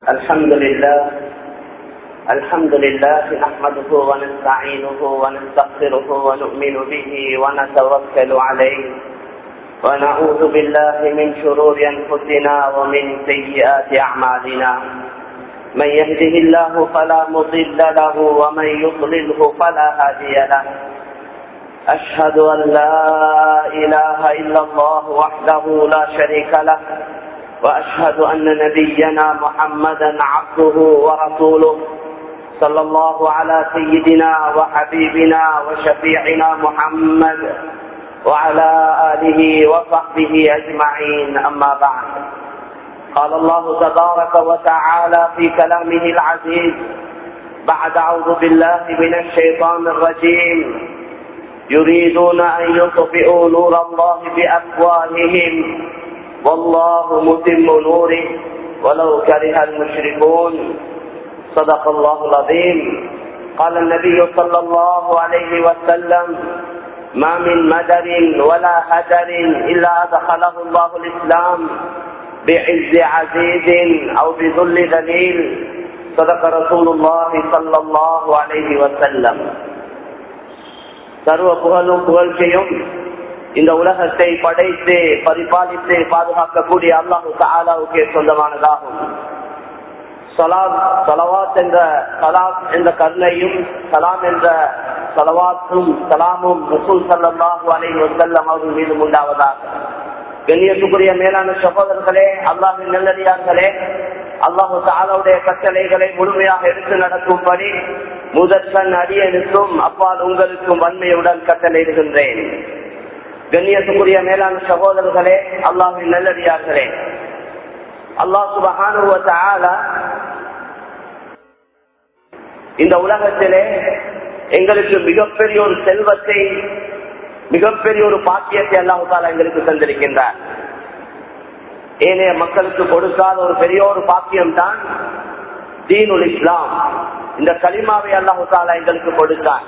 الحمد لله الحمد لله نحمده ونستعينه ونستغفره ونؤمن به ونتوكل عليه ونعوذ بالله من شرور انفسنا ومن سيئات اعمالنا من يهده الله فلا مضل له ومن يضلله فلا هادي له أشهد أن لا إله إلا الله وحده لا شريك له وأشهد أن نبينا محمدا عبده ورسوله صلى الله على سيدنا وحبيبنا وشفيعنا محمد وعلى آله وصحبه أجمعين أما بعد قال الله تبارك وتعالى في كلامه العزيز بعد أعوذ بالله من الشيطان الرجيم يريدون أن يطفئوا نور الله بأفواههم والله متم نوره ولو كره المشركون صدق الله العظيم قال النبي صلى الله عليه وسلم ما من مدر ولا هدر إلا أدخله الله الإسلام بعز عزيز أو بذل ذليل صدق رسول الله صلى الله عليه وسلم சர்வ புகழும் புகழ்ச்சியும் இந்த உலகத்தை படைத்து பரிபாலித்து பாதுகாக்கக்கூடிய அல்லாஹு தாலாவுக்கே சொந்தமானதாகும் சலாம் சலவாத் என்ற சலாம் என்ற கருணையும் சலாம் என்ற சலவாத்தும் சலாமும் ரசூல் சல்லாஹூ அலை வசல்லம் அவர்கள் மீது உண்டாவதாக கண்ணியத்துக்குரிய மேலான சகோதரர்களே அல்லாஹின் நல்லடியார்களே அல்லாஹு தாலாவுடைய கட்டளைகளை முழுமையாக எடுத்து நடக்கும்படி முதற்கண் அடியனுக்கும் அப்பால் உங்களுக்கும் வன்மையுடன் கட்டளையிடுகின்றேன் கண்ணியத்துக்குரிய மேலான சகோதரர்களே அல்லாஹின் நல்லடியார்களே அல்லாஹ் சுபகானுவ இந்த உலகத்திலே எங்களுக்கு மிகப்பெரிய ஒரு செல்வத்தை மிகப்பெரிய ஒரு பாக்கியத்தை அல்லாஹு தாலா எங்களுக்கு தந்திருக்கின்றார் ஏனைய மக்களுக்கு கொடுக்காத ஒரு பெரிய ஒரு பாக்கியம் தான் தீனுல் இஸ்லாம் இந்த களிமாவை அல்லாஹு தாலா எங்களுக்கு கொடுத்தார்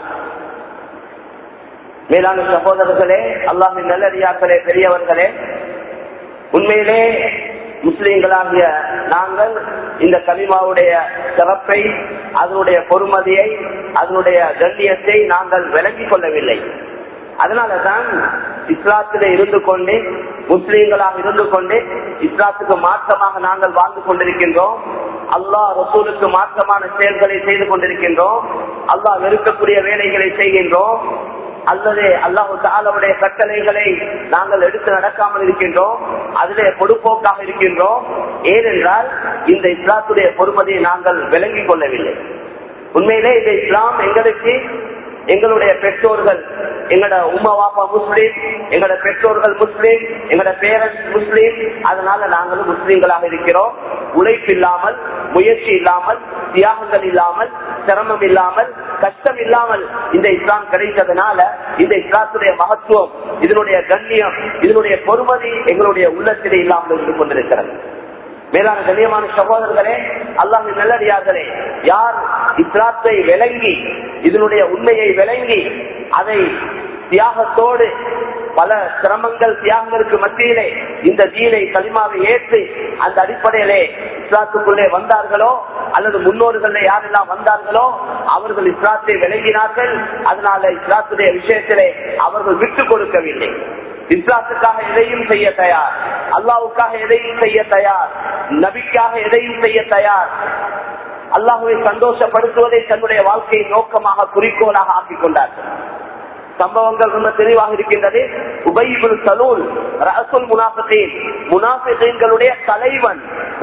மேலான சகோதரர்களே அல்லாஹின் நல்லடியாக்களே பெரியவர்களே உண்மையிலே முஸ்லீம்களாகிய நாங்கள் இந்த கலிமாவுடைய சிறப்பை அதனுடைய பொறுமதியை அதனுடைய கண்ணியத்தை நாங்கள் விளங்கிக் கொள்ளவில்லை அதனாலதான் இஸ்லாத்திலே இருந்து கொண்டு முஸ்லீம்களாக இருந்து கொண்டு இஸ்லாத்துக்கு மாற்றமாக நாங்கள் வாழ்ந்து கொண்டிருக்கின்றோம் அல்லாஹ் ரசூலுக்கு மாற்றமான செயல்களை செய்து கொண்டிருக்கின்றோம் அல்லாஹ் வெறுக்கக்கூடிய வேலைகளை செய்கின்றோம் அல்லது அல்லாஹு தாலாவுடைய கட்டளைகளை நாங்கள் எடுத்து நடக்காமல் இருக்கின்றோம் அதிலே பொதுப்போக்காக இருக்கின்றோம் ஏனென்றால் இந்த இஸ்லாத்துடைய பொறுமதியை நாங்கள் விளங்கிக் கொள்ளவில்லை உண்மையிலே இந்த இஸ்லாம் எங்களுக்கு எங்களுடைய பெற்றோர்கள் எங்களோட உமா வாப்பா முஸ்லீம் எங்களோட பெற்றோர்கள் முஸ்லீம் எங்களோட பேரண்ட்ஸ் முஸ்லீம் அதனால நாங்களும் முஸ்லீம்களாக இருக்கிறோம் உழைப்பு இல்லாமல் முயற்சி இல்லாமல் தியாகங்கள் இல்லாமல் சிரமம் இல்லாமல் கஷ்டம் இல்லாமல் இந்த இஸ்லாம் கிடைத்ததுனால இந்த இஸ்லாத்துடைய மகத்துவம் இதனுடைய கண்ணியம் இதனுடைய பொறுமதி எங்களுடைய உள்ளத்திலே இல்லாமல் இருந்து கொண்டிருக்கிறது மேலான கண்ணியமான சகோதரர்களே அல்லாஹ் நல்லடியார்களே யார் இஸ்லாத்தை விளங்கி இதனுடைய உண்மையை விளங்கி அதை தியாகத்தோடு பல சிரமங்கள் தியாகங்களுக்கு மத்தியிலே இந்த தீனை களிமாவை ஏற்று அந்த அடிப்படையிலே இஸ்லாத்துக்குள்ளே வந்தார்களோ அல்லது முன்னோர்கள் யாரெல்லாம் வந்தார்களோ அவர்கள் இஸ்லாத்தை விளங்கினார்கள் அதனால இஸ்லாத்துடைய விஷயத்திலே அவர்கள் விட்டுக் கொடுக்கவில்லை இஸ்லாத்துக்காக எதையும் செய்ய தயார் அல்லாவுக்காக எதையும் செய்ய தயார் நபிக்காக எதையும் செய்ய தயார் அல்லாஹுவை சந்தோஷப்படுத்துவதை தன்னுடைய வாழ்க்கையை நோக்கமாக குறிக்கோளாக ஆக்கிக் கொண்டார்கள் சம்பவங்கள் ரொம்ப தெளிவாக இருக்கின்றது உபைபுல் சலூல் ரசுல் முனாஃபிகீன் முனாஃபிகீன்களுடைய தலைவன்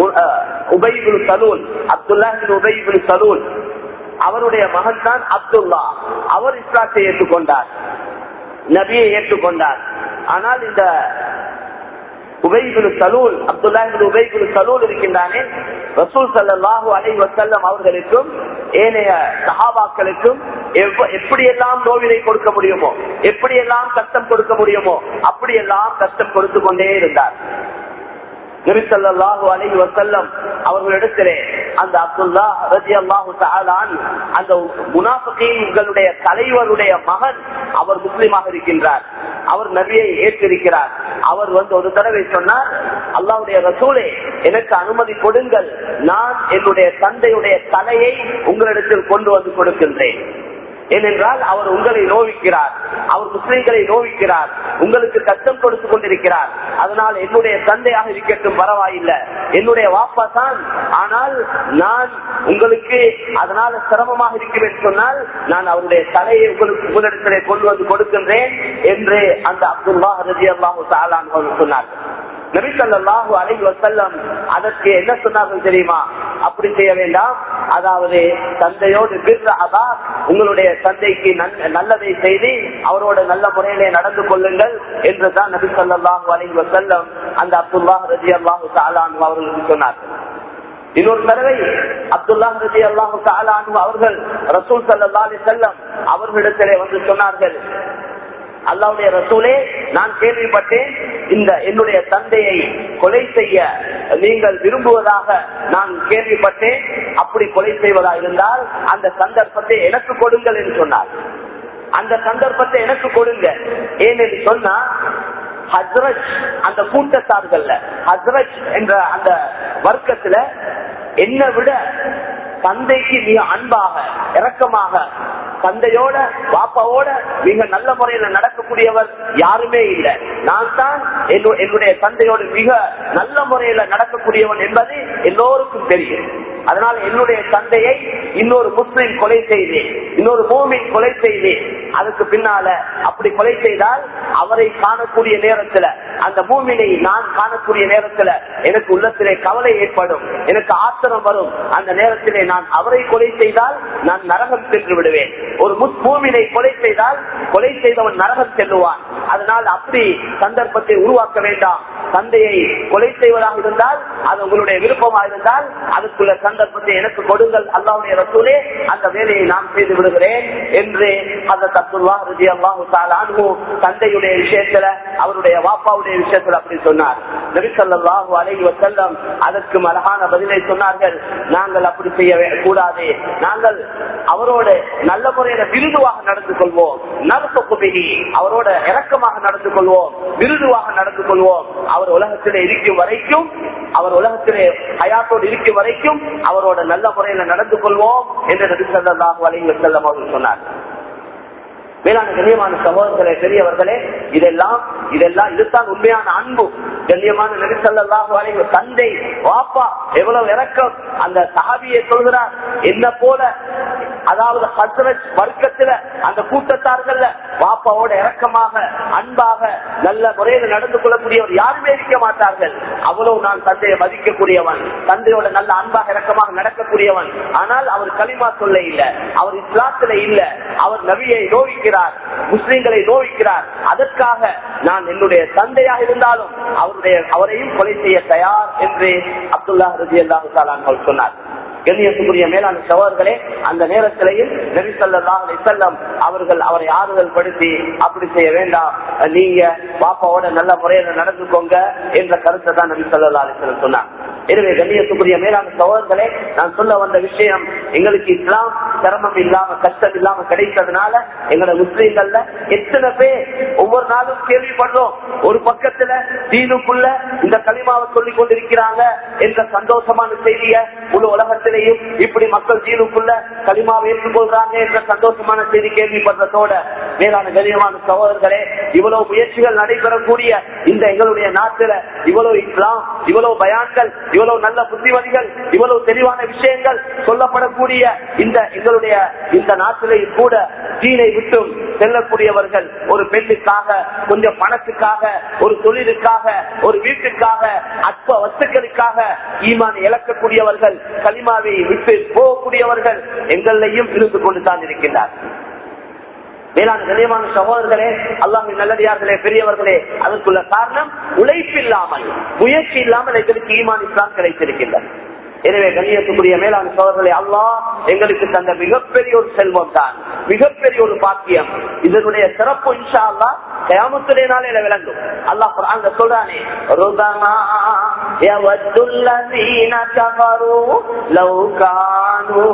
உபைபுல் சலூல் அப்துல்லா உபைபுல் சலூல் அவருடைய மகன் தான் அப்துல்லா அவர் இஸ்லாத்தை ஏற்றுக்கொண்டார் நபியை ஏற்றுக்கொண்டார் ஆனால் இந்த உபைபுல் சலூல் அப்துல்லா உபைபுல் சலூல் இருக்கின்றானே ரசூல் சல்லாஹூ அலை வசல்லம் அவர்களுக்கும் ஏனைய சஹாபாக்களுக்கும் எப்படியெல்லாம் நோவினை கொடுக்க முடியுமோ எப்படியெல்லாம் கஷ்டம் கொடுக்க முடியுமோ அப்படியெல்லாம் கஷ்டம் கொடுத்து கொண்டே இருந்தார் நபிசல்லாஹு அலி வசல்லம் அவர்களிடத்திலே அந்த அப்துல்லா ரஜி அல்லாஹு அந்த முனாஃபிகளுடைய தலைவருடைய மகன் அவர் முஸ்லீமாக இருக்கின்றார் அவர் நபியை ஏற்றிருக்கிறார் அவர் வந்து ஒரு தடவை சொன்னார் அல்லாவுடைய ரசூலே எனக்கு அனுமதி கொடுங்கள் நான் என்னுடைய தந்தையுடைய தலையை உங்களிடத்தில் கொண்டு வந்து கொடுக்கின்றேன் ஏனென்றால் அவர் உங்களை நோவிக்கிறார் அவர் முஸ்லிம்களை நோவிக்கிறார் உங்களுக்கு கஷ்டம் கொடுத்து கொண்டிருக்கிறார் அதனால் என்னுடைய தந்தையாக இருக்கட்டும் பரவாயில்லை என்னுடைய வாப்பா தான் ஆனால் நான் உங்களுக்கு அதனால சிரமமாக இருக்கும் என்று சொன்னால் நான் அவருடைய தலையை உங்களுக்கு உங்களிடத்திலே கொண்டு வந்து கொடுக்கின்றேன் என்று அந்த அப்துல்லா ரஜி அல்லாஹு சாலான் சொன்னார்கள் நபிசல்லாஹு அலைஹி வசல்லம் அதற்கு என்ன சொன்னார்கள் தெரியுமா அப்படி செய்ய வேண்டாம் அதாவது தந்தையோடு அதா உங்களுடைய தந்தைக்கு நல்லதை செய்து அவரோட நல்ல முறையிலே நடந்து கொள்ளுங்கள் என்றுதான் நபி சொல்லாஹு அலைஹி வசல்லம் அந்த அப்துல்லாஹ் ரஜி அல்லாஹு சாலான் அவர்களுக்கு சொன்னார்கள் இன்னொரு தடவை அப்துல்லா ரஜி அல்லாஹு சாலானு அவர்கள் ரசூல் சல்லா அலி செல்லம் அவர்களிடத்திலே வந்து சொன்னார்கள் அல்லாவுடைய ரசூலே நான் கேள்விப்பட்டேன் இந்த என்னுடைய தந்தையை கொலை செய்ய நீங்கள் விரும்புவதாக நான் கேள்விப்பட்டேன் அப்படி கொலை செய்வதா இருந்தால் அந்த சந்தர்ப்பத்தை எனக்கு கொடுங்கள் என்று சொன்னார் அந்த சந்தர்ப்பத்தை எனக்கு கொடுங்க ஏனென்று சொன்னா ஹஸ்ரஜ் அந்த கூட்டத்தார்கள்ல ஹஸ்ரஜ் என்ற அந்த வர்க்கத்துல என்னை விட தந்தைக்கு மிக அன்பாக இரக்கமாக தந்தையோட பாப்பாவோட மிக நல்ல முறையில நடக்கக்கூடியவர் யாருமே இல்லை நான் தான் என்னுடைய தந்தையோடு மிக நல்ல முறையில நடக்கக்கூடியவன் என்பது எல்லோருக்கும் தெரியும் அதனால் என்னுடைய தந்தையை இன்னொரு முஸ்லிம் கொலை செய்தேன் இன்னொரு மூமின் கொலை செய்தேன் அதுக்கு பின்னால அப்படி கொலை செய்தால் அவரை காணக்கூடிய நேரத்துல அந்த மூமினை நான் காணக்கூடிய நேரத்துல எனக்கு உள்ளத்திலே கவலை ஏற்படும் எனக்கு ஆத்திரம் வரும் அந்த நேரத்திலே நான் அவரை கொலை செய்தால் நான் நரகம் சென்று விடுவேன் ஒரு முஸ்மூமினை கொலை செய்தால் கொலை செய்தவன் நரகம் செல்லுவான் அதனால் அப்படி சந்தர்ப்பத்தை உருவாக்க வேண்டாம் தந்தையை கொலை செய்வதாக இருந்தால் அது உங்களுடைய விருப்பமாக இருந்தால் அதுக்குள்ள சந்தர்ப்பத்தை எனக்கு கொடுங்கள் அல்லாவுடைய ரசூலே அந்த வேலையை நான் செய்து விடுகிறேன் என்று அந்த தத்துவா ரதி அல்லாஹு அன்பு தந்தையுடைய விஷயத்துல அவருடைய வாப்பாவுடைய விஷயத்துல அப்படி சொன்னார் நபிசல்லாஹு அலைஹி வசல்லம் அதற்கு அழகான பதிலை சொன்னார்கள் நாங்கள் அப்படி செய்ய கூடாது நாங்கள் அவரோட நல்ல முறையில விருதுவாக நடந்து கொள்வோம் நறுப்புமிகி அவரோட இறக்கமாக நடந்து கொள்வோம் விருதுவாக நடந்து கொள்வோம் அவர் உலகத்திலே இருக்கும் வரைக்கும் அவர் உலகத்திலே ஹயாத்தோடு இருக்கும் வரைக்கும் அவரோட நல்ல முறையில நடந்து கொள்வோம் என்று நபி சொல்லாஹு அலைஹி வசல்லம் அவர்கள் சொன்னார் மேலான கண்ணியமான சகோதரர்களே பெரியவர்களே இதெல்லாம் இதெல்லாம் இதுதான் உண்மையான அன்பு கண்ணியமான நெரிசல்லாக அலைவ தந்தை வாப்பா எவ்வளவு இறக்கம் அந்த சஹாபியை சொல்கிறார் என்ன போல அதாவது ஹசரத் வர்க்கத்துல அந்த கூட்டத்தார்கள்ல வாப்பாவோட இறக்கமாக அன்பாக நல்ல முறையில நடந்து கொள்ளக்கூடியவர் யாருமே இருக்க மாட்டார்கள் அவ்வளவு நான் தந்தையை மதிக்கக்கூடியவன் தந்தையோட நல்ல அன்பாக இறக்கமாக நடக்கக்கூடியவன் ஆனால் அவர் களிமா சொல்ல இல்ல அவர் இஸ்லாத்துல இல்ல அவர் நபியை நோவிக்கிறார் முஸ்லிம்களை நோவிக்கிறார் அதற்காக நான் என்னுடைய தந்தையாக இருந்தாலும் அவருடைய அவரையும் கொலை செய்ய தயார் என்று அப்துல்லா ரஜி அல்லாஹு சொன்னார் கண்ணியத்துக்குரிய மேலான சவர்களே அந்த நேரத்திலையும் நெரிசல்லாஹ் செல்லம் அவர்கள் அவரை ஆறுதல் படுத்தி அப்படி செய்ய வேண்டாம் நீங்க பாப்பாவோட நல்ல முறையில நடந்துக்கோங்க என்ற கருத்தை தான் நபி சொல்லா அலிஸ்லம் சொன்னார் எனவே கண்ணியத்துக்குரிய மேலான சகோதரர்களே நான் சொல்ல வந்த விஷயம் எங்களுக்கு இஸ்லாம் சிரமம் இல்லாம கஷ்டம் இல்லாம கிடைத்ததுனால எங்களோட முஸ்லீம்கள்ல எத்தனை பேர் ஒவ்வொரு நாளும் கேள்விப்படுறோம் ஒரு பக்கத்துல தீனுக்குள்ள இந்த களிமாவை சொல்லிக் கொண்டிருக்கிறாங்க என்ற சந்தோஷமான செய்திய முழு உலகத்திலேயும் இப்படி மக்கள் தீனுக்குள்ள களிமாவை ஏற்றுக்கொள்றாங்க என்ற சந்தோஷமான செய்தி கேள்விப்படுறதோட மேலான கண்ணியமான சகோதரர்களே இவ்வளவு முயற்சிகள் நடைபெறக்கூடிய இந்த எங்களுடைய நாட்டுல இவ்வளவு இஸ்லாம் இவ்வளவு பயான்கள் இவ்வளவு நல்ல புத்திமதிகள் இவ்வளவு தெளிவான விஷயங்கள் சொல்லப்படக்கூடிய இந்த எங்களுடைய இந்த நாட்டிலேயும் கூட கீழே விட்டும் செல்லக்கூடியவர்கள் ஒரு பெண்ணுக்காக கொஞ்சம் பணத்துக்காக ஒரு தொழிலுக்காக ஒரு வீட்டுக்காக அற்ப வஸ்துக்களுக்காக ஈமான் இழக்கக்கூடியவர்கள் களிமாவை விட்டு போகக்கூடியவர்கள் எங்களையும் இருந்து கொண்டுதான் இருக்கின்றார் மேலான கண்ணியமான சகோதரர்களே அல்லாஹின் நல்லடியார்களே பெரியவர்களே அதற்குள்ள காரணம் உழைப்பில்லாமல் முயற்சி இல்லாமல் எங்களுக்கு ஈமான் இஸ்லாம் கிடைத்திருக்கின்றது எனவே கண்ணியத்துக்குரிய மேலான சோதர்களே அல்லா எங்களுக்கு தந்த மிகப்பெரிய ஒரு செல்வம் தான் மிகப்பெரிய ஒரு பாக்கியம் இதனுடைய சிறப்பு இன்ஷா அல்லா கயாமத்துடைய நாளையில விளங்கும் அல்லாஹ் அங்க சொல்றானே ருதமா يود الذين كفروا لو كانوا كانوا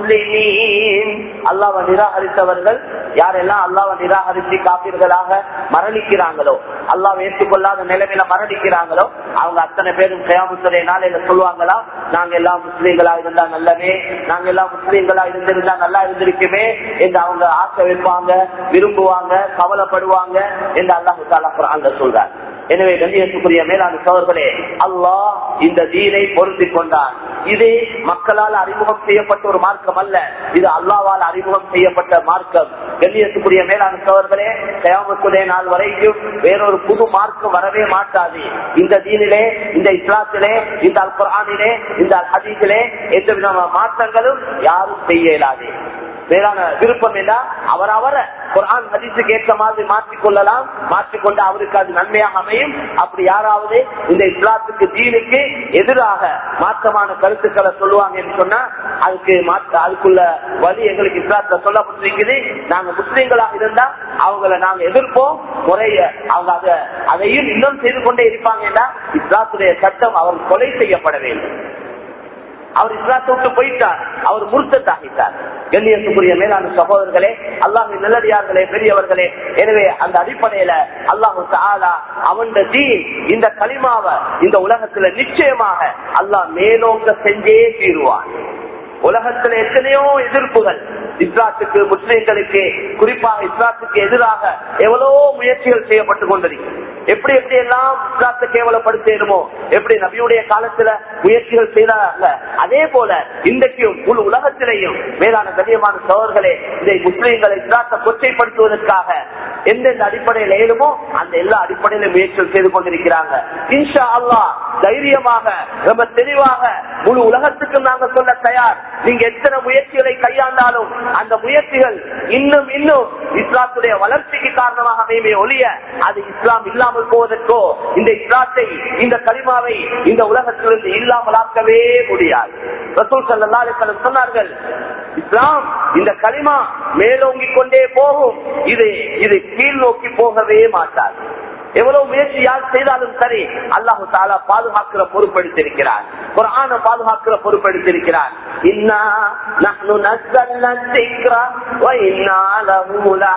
مسلمين அல்லாஹ்வை நிராகரித்தவர்கள் யாரெல்லாம் அல்லாஹ்வை நிராகரித்து காப்பீர்களாக மரணிக்கிறாங்களோ அல்லாஹ் ஏற்றுக்கொள்ளாத நிலைமையில மரணிக்கிறாங்களோ அவங்க அத்தனை பேரும் கயாமுத்துறை நாளையில சொல்லுவாங்களா நாங்க எல்லாம் முஸ்லீம்களா இருந்தா நல்லவே நாங்க எல்லாம் முஸ்லீம்களா இருந்திருந்தா நல்லா இருந்திருக்குமே என்று அவங்க ஆசை வைப்பாங்க விரும்புவாங்க கவலைப்படுவாங்க என்று அல்லாஹு தாலா குரான்ல சொல்றார் எனவே கண்ணியத்துக்குரிய மேலான சோழர்களே அல்லாஹ் இந்த தீனை பொருந்தி கொண்டான் இது மக்களால் அறிமுகம் செய்யப்பட்ட ஒரு மார்க்கம் அல்ல இது அல்லாவால் அறிமுகம் செய்யப்பட்ட மார்க்கம் கண்ணியத்துக்குரிய மேலான சோழர்களே கயாமத்துடைய நாள் வரைக்கும் வேறொரு புது மார்க்கம் வரவே மாட்டாது இந்த தீனிலே இந்த இஸ்லாத்திலே இந்த அல் குரானிலே இந்த அல் ஹதீஸிலே எந்த விதமான மாற்றங்களும் யாரும் செய்ய இயலாது வேளாண் விருப்பம் என்ன அவர் அவரை குரான் ஹதீஸுக்கு ஏற்ற மாதிரி மாற்றிக்கொள்ளலாம் மாற்றிக்கொண்டு அவருக்கு அது நன்மையாக அமையும் அப்படி யாராவது இந்த இஸ்லாத்துக்கு தீனுக்கு எதிராக மாற்றமான கருத்துக்களை சொல்லுவாங்க என்று சொன்னா அதுக்கு மாற்ற அதுக்குள்ள வழி எங்களுக்கு இஸ்லாத்துல சொல்லப்பட்டிருக்குது நாங்க முஸ்லீம்களாக இருந்தா அவங்கள நாங்க எதிர்ப்போம் முறைய அவங்க அதை அதையும் இன்னும் செய்து கொண்டே இருப்பாங்கன்னா இஸ்லாத்துடைய சட்டம் அவர் கொலை செய்யப்பட வேண்டும் அவர் இஸ்லாத்தை விட்டு போயிட்டார் அவர் முருத்தத்தாகிட்டார் கண்ணியத்துக்குரிய மேலான சகோதரர்களே அல்லாஹ் நல்லடியார்களே பெரியவர்களே எனவே அந்த அடிப்படையில அல்லாஹு ஆலா அவன் தீன் இந்த களிமாவை இந்த உலகத்துல நிச்சயமாக அல்லாஹ் மேலோங்க செஞ்சே தீருவான் உலகத்துல எத்தனையோ எதிர்ப்புகள் இஸ்லாத்துக்கு முஸ்லிம்களுக்கு குறிப்பாக இஸ்லாத்துக்கு எதிராக எவ்வளவோ முயற்சிகள் செய்யப்பட்டு கொண்டிருக்கு எப்படி எப்படி எல்லாம் இஸ்லாத்தை கேவலப்படுத்தணுமோ எப்படி நபியுடைய காலத்துல முயற்சிகள் செய்தாங்க அதே போல இன்றைக்கும் முழு உலகத்திலேயும் மேலான கண்ணியமான சோழர்களே இதை முஸ்லிம்களை இஸ்லாத்தை கொச்சைப்படுத்துவதற்காக எந்தெந்த அடிப்படையில் ஏழுமோ அந்த எல்லா அடிப்படையிலும் முயற்சிகள் செய்து கொண்டிருக்கிறாங்க இன்ஷா அல்லாஹ் தைரியமாக ரொம்ப தெளிவாக முழு உலகத்துக்கும் நாங்க சொல்ல தயார் நீங்க எத்தனை முயற்சிகளை கையாண்டாலும் அந்த முயற்சிகள் இன்னும் இன்னும் இஸ்லாத்துடைய வளர்ச்சிக்கு காரணமாக அமையுமே ஒழிய அது இஸ்லாம் இல்லாமல் போவதற்கோ இந்த இஸ்லாத்தை இந்த களிமாவை இந்த உலகத்திலிருந்து இல்லாமலாக்கவே முடியாது ரசூல் ஸல்லல்லாஹு அலைஹி வஸல்லம் சொன்னார்கள் இஸ்லாம் இந்த களிமா மேலோங்கிக் கொண்டே போகும் இது இது கீழ் நோக்கி போகவே மாட்டாது எவ்வளவு முயற்சி யார் செய்தாலும் சரி அல்லாஹு தாலா பாதுகாக்கிற பொறுப்பெடுத்திருக்கிறார் குரான பாதுகாக்கிற பொறுப்பெடுத்திருக்கிறார் இன்னா நஹ்னு நஸ்ஸல்னா الذِّكْرَ وَإِنَّا لَهُ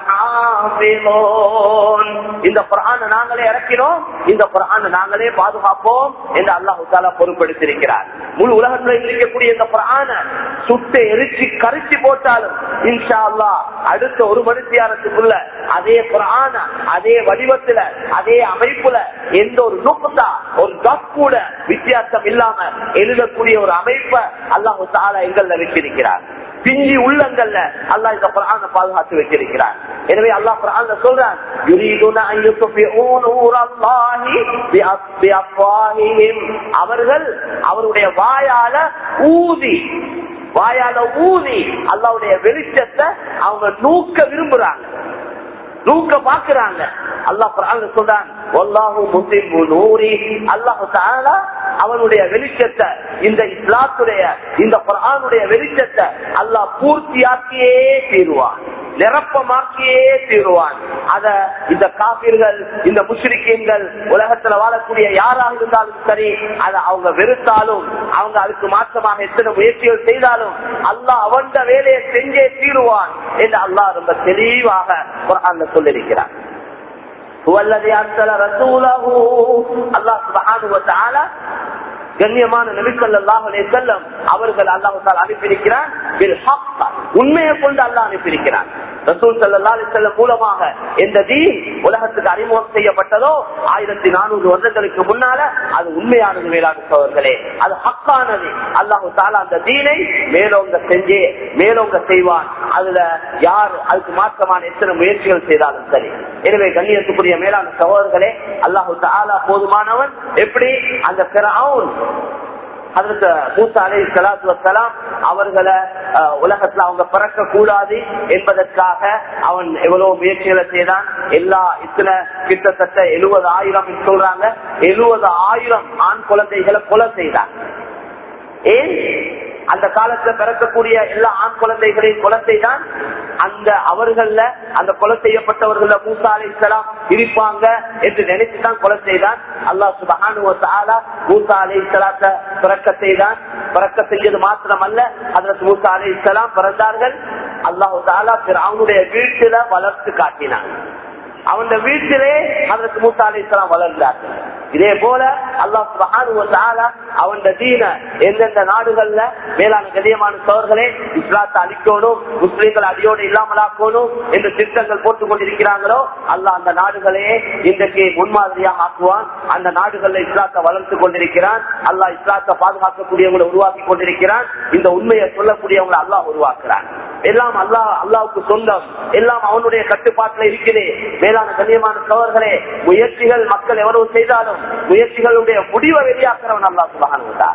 لَحَافِظُونَ இந்த குர்ஆன நாங்களே இறக்கினோம் இந்த குர்ஆன நாங்களே பாதுகாப்போம் என்று அல்லாஹு தாலா பொறுப்பெடுத்திருக்கிறார் முழு உலகத்தில் இருக்கக்கூடிய இந்த குர்ஆன சுட்டு எரிச்சு கரிச்சு போட்டாலும் இன்ஷா அல்லாஹ் அடுத்த ஒரு மணித்தியாரத்துக்குள்ள அதே குர்ஆன அதே வடிவத்துல அதே அமைப்புல எந்த ஒரு நுக்குதா ஒரு டாட் கூட வித்தியாசம் இல்லாம எழுதக்கூடிய ஒரு அமைப்பை அல்லாஹு தாலா எங்கள்ல வச்சிருக்கிறார் பிஞ்சி உள்ளங்கள்ல அல்லாஹ் இந்த குரான பாதுகாத்து வச்சிருக்கிறார் எனவே அல்லாஹ் குரான்ல சொல்றான் யுரீதுன அன் யுத்ஃபிஊ நூரல்லாஹி பிஅஃ- பிஅஃவாஹிஹிம். அவர்கள் அவருடைய வாயால ஊதி வாயால ஊதி அல்லாஹ்வுடைய வெளிச்சத்தை அவங்க நூக்க விரும்புறாங்க நூக்க பாக்குறாங்க அல்லாஹ் குர்ஆன்ல சொல்றான் வல்லாஹு முத்திம்மு நூரி அல்லாஹ் தஆலா அவனுடைய வெளிச்சத்தை இந்த இஸ்லாத்துடைய இந்த குர்ஆனுடைய வெளிச்சத்தை அல்லாஹ் பூர்த்தியாக்கியே தீருவான் நிரப்பமாக்கியே தீருவான் அத இந்த காப்பீர்கள் இந்த முஸ்லிக்கீன்கள் உலகத்துல வாழக்கூடிய யாராக இருந்தாலும் சரி அதை அவங்க வெறுத்தாலும் அவங்க அதுக்கு மாற்றமாக எத்தனை முயற்சிகள் செய்தாலும் அல்லாஹ் அவன் வேலையை செஞ்சே தீருவான் என்று அல்லாஹ் ரொம்ப தெளிவாக குர்ஆன்ல சொல்லியிருக்கிறார் هو الذي أرسل رسوله الله سبحانه وتعالى கண்ணியமான நபிசல்லாஹ் செல்லம் அவர்கள் அல்லாஹு தாலா அனுப்பியிருக்கிறார் பில் ஹக். உண்மையை கொண்டு அல்லாஹ் அனுப்பியிருக்கிறார் ரசூல் சல்லா செல்லம் மூலமாக எந்த தீன் உலகத்துக்கு அறிமுகம் செய்யப்பட்டதோ ஆயிரத்தி நானூறு வருடங்களுக்கு முன்னால அது உண்மையானது மேலான சோழர்களே அது ஹக்கானது அல்லாஹு தாலா அந்த தீனை மேலோங்க செஞ்சே மேலோங்க செய்வான் அதுல யார் அதுக்கு மாற்றமான எத்தனை முயற்சிகள் செய்தாலும் சரி எனவே கண்ணியத்துக்குரிய மேலான சகோதரர்களே அல்லாஹு தாலா போதுமானவன் எப்படி அந்த பிறவுன் அதற்கு மூசா அலை சலாத்து வசலாம் அவர்களை அஹ், உலகத்துல அவங்க பிறக்க கூடாது என்பதற்காக அவன் எவ்வளவு முயற்சிகளை செய்தான் எல்லா இத்தனை கிட்டத்தட்ட எழுபது ஆயிரம் சொல்றாங்க எழுபது ஆயிரம் ஆண் குழந்தைகளை கொலை செய்தான் ஏன் அந்த அந்த காலத்துல பிறக்கக்கூடிய எல்லா ஆண் குழந்தைகளின் குலத்தை தான் அந்த அவர்கள அந்த கொலை செய்யப்பட்டவர்கள மூசா அலை இஸ்லாம் இருப்பாங்க என்று நினைச்சுதான் கொலை செய்தான் அல்லாஹ் சுபஹானு மூசா அலை இஸ்லாத்த பிறக்க செய்தான் பிறக்க செஞ்சது மாத்திரம் அல்ல அதற்கு மூசா அலை இஸ்லாம் பிறந்தார்கள் அல்லாஹு தாலா அவனுடைய வீட்டுல வளர்த்து காட்டினான் அவன் வீட்டிலே அதற்கு மூசா அலி இஸ்லாம் வளர்ந்தார்கள் இதே போல அல்லாஹ் அவன் தீன எந்தெந்த நாடுகள்ல மேலான கதியமான சோர்களே இஸ்லாத்தை அழிக்கணும் முஸ்லீம்கள் அடியோடு இல்லாமலாக்கணும் என்று திட்டங்கள் போட்டுக் கொண்டிருக்கிறாங்களோ அல்லாஹ் அந்த நாடுகளையே இன்றைக்கு முன்மாதிரியாக ஆக்குவான் அந்த நாடுகள்ல இஸ்லாத்தை வளர்த்து கொண்டிருக்கிறான் அல்லாஹ் இஸ்லாத்தை பாதுகாக்கக்கூடியவங்களை உருவாக்கி கொண்டிருக்கிறான் இந்த உண்மையை சொல்லக்கூடியவங்களை அல்லாஹ் உருவாக்குறான் எல்லாம் அல்லாஹ் அல்லாவுக்கு சொந்தம் எல்லாம் அவனுடைய கட்டுப்பாட்டில் இருக்கிறே மேலான கண்ணியமான சோழர்களே முயற்சிகள் மக்கள் எவ்வளவு செய்தாலும் முயற்சிகளுடைய முடிவை வெளியாக்குறவன் அல்லா சுபகான்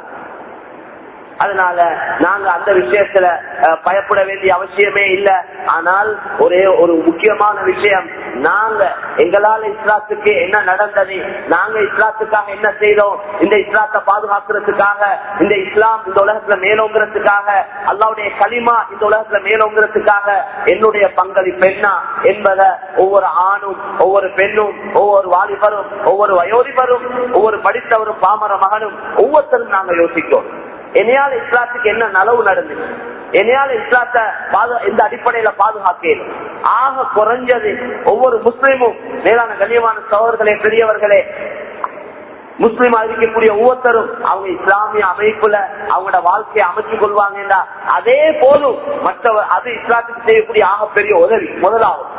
அதனால நாங்க அந்த விஷயத்துல பயப்பட வேண்டிய அவசியமே இல்லை ஆனால் ஒரே ஒரு முக்கியமான விஷயம் நாங்க எங்களால இஸ்லாத்துக்கு என்ன நடந்தது நாங்க இஸ்லாத்துக்காக என்ன செய்தோம் இந்த இஸ்லாத்தை பாதுகாக்கிறதுக்காக இந்த இஸ்லாம் இந்த உலகத்துல மேலோங்கிறதுக்காக அல்லாவுடைய களிமா இந்த உலகத்துல மேலோங்கிறதுக்காக என்னுடைய பங்களிப்பு என்ன என்பதை ஒவ்வொரு ஆணும் ஒவ்வொரு பெண்ணும் ஒவ்வொரு வாலிபரும் ஒவ்வொரு வயோதிபரும் ஒவ்வொரு படித்தவரும் பாமர மகனும் ஒவ்வொருத்தரும் நாங்க யோசிக்கிறோம் என்னையால இஸ்லாத்துக்கு என்ன நலவு நடந்துச்சு என்னையால இஸ்லாத்தை இந்த அடிப்படையில பாதுகாக்கணும் ஆக குறைஞ்சது ஒவ்வொரு முஸ்லீமும் மேலான கண்ணியமான சோழர்களே பெரியவர்களே முஸ்லீம் இருக்கக்கூடிய ஒவ்வொருத்தரும் அவங்க இஸ்லாமிய அமைப்புல அவங்களோட வாழ்க்கையை அமைச்சு கொள்வாங்க அதே போலும் மற்றவர் அது இஸ்லாத்துக்கு செய்யக்கூடிய ஆகப்பெரிய உதவி முதலாவது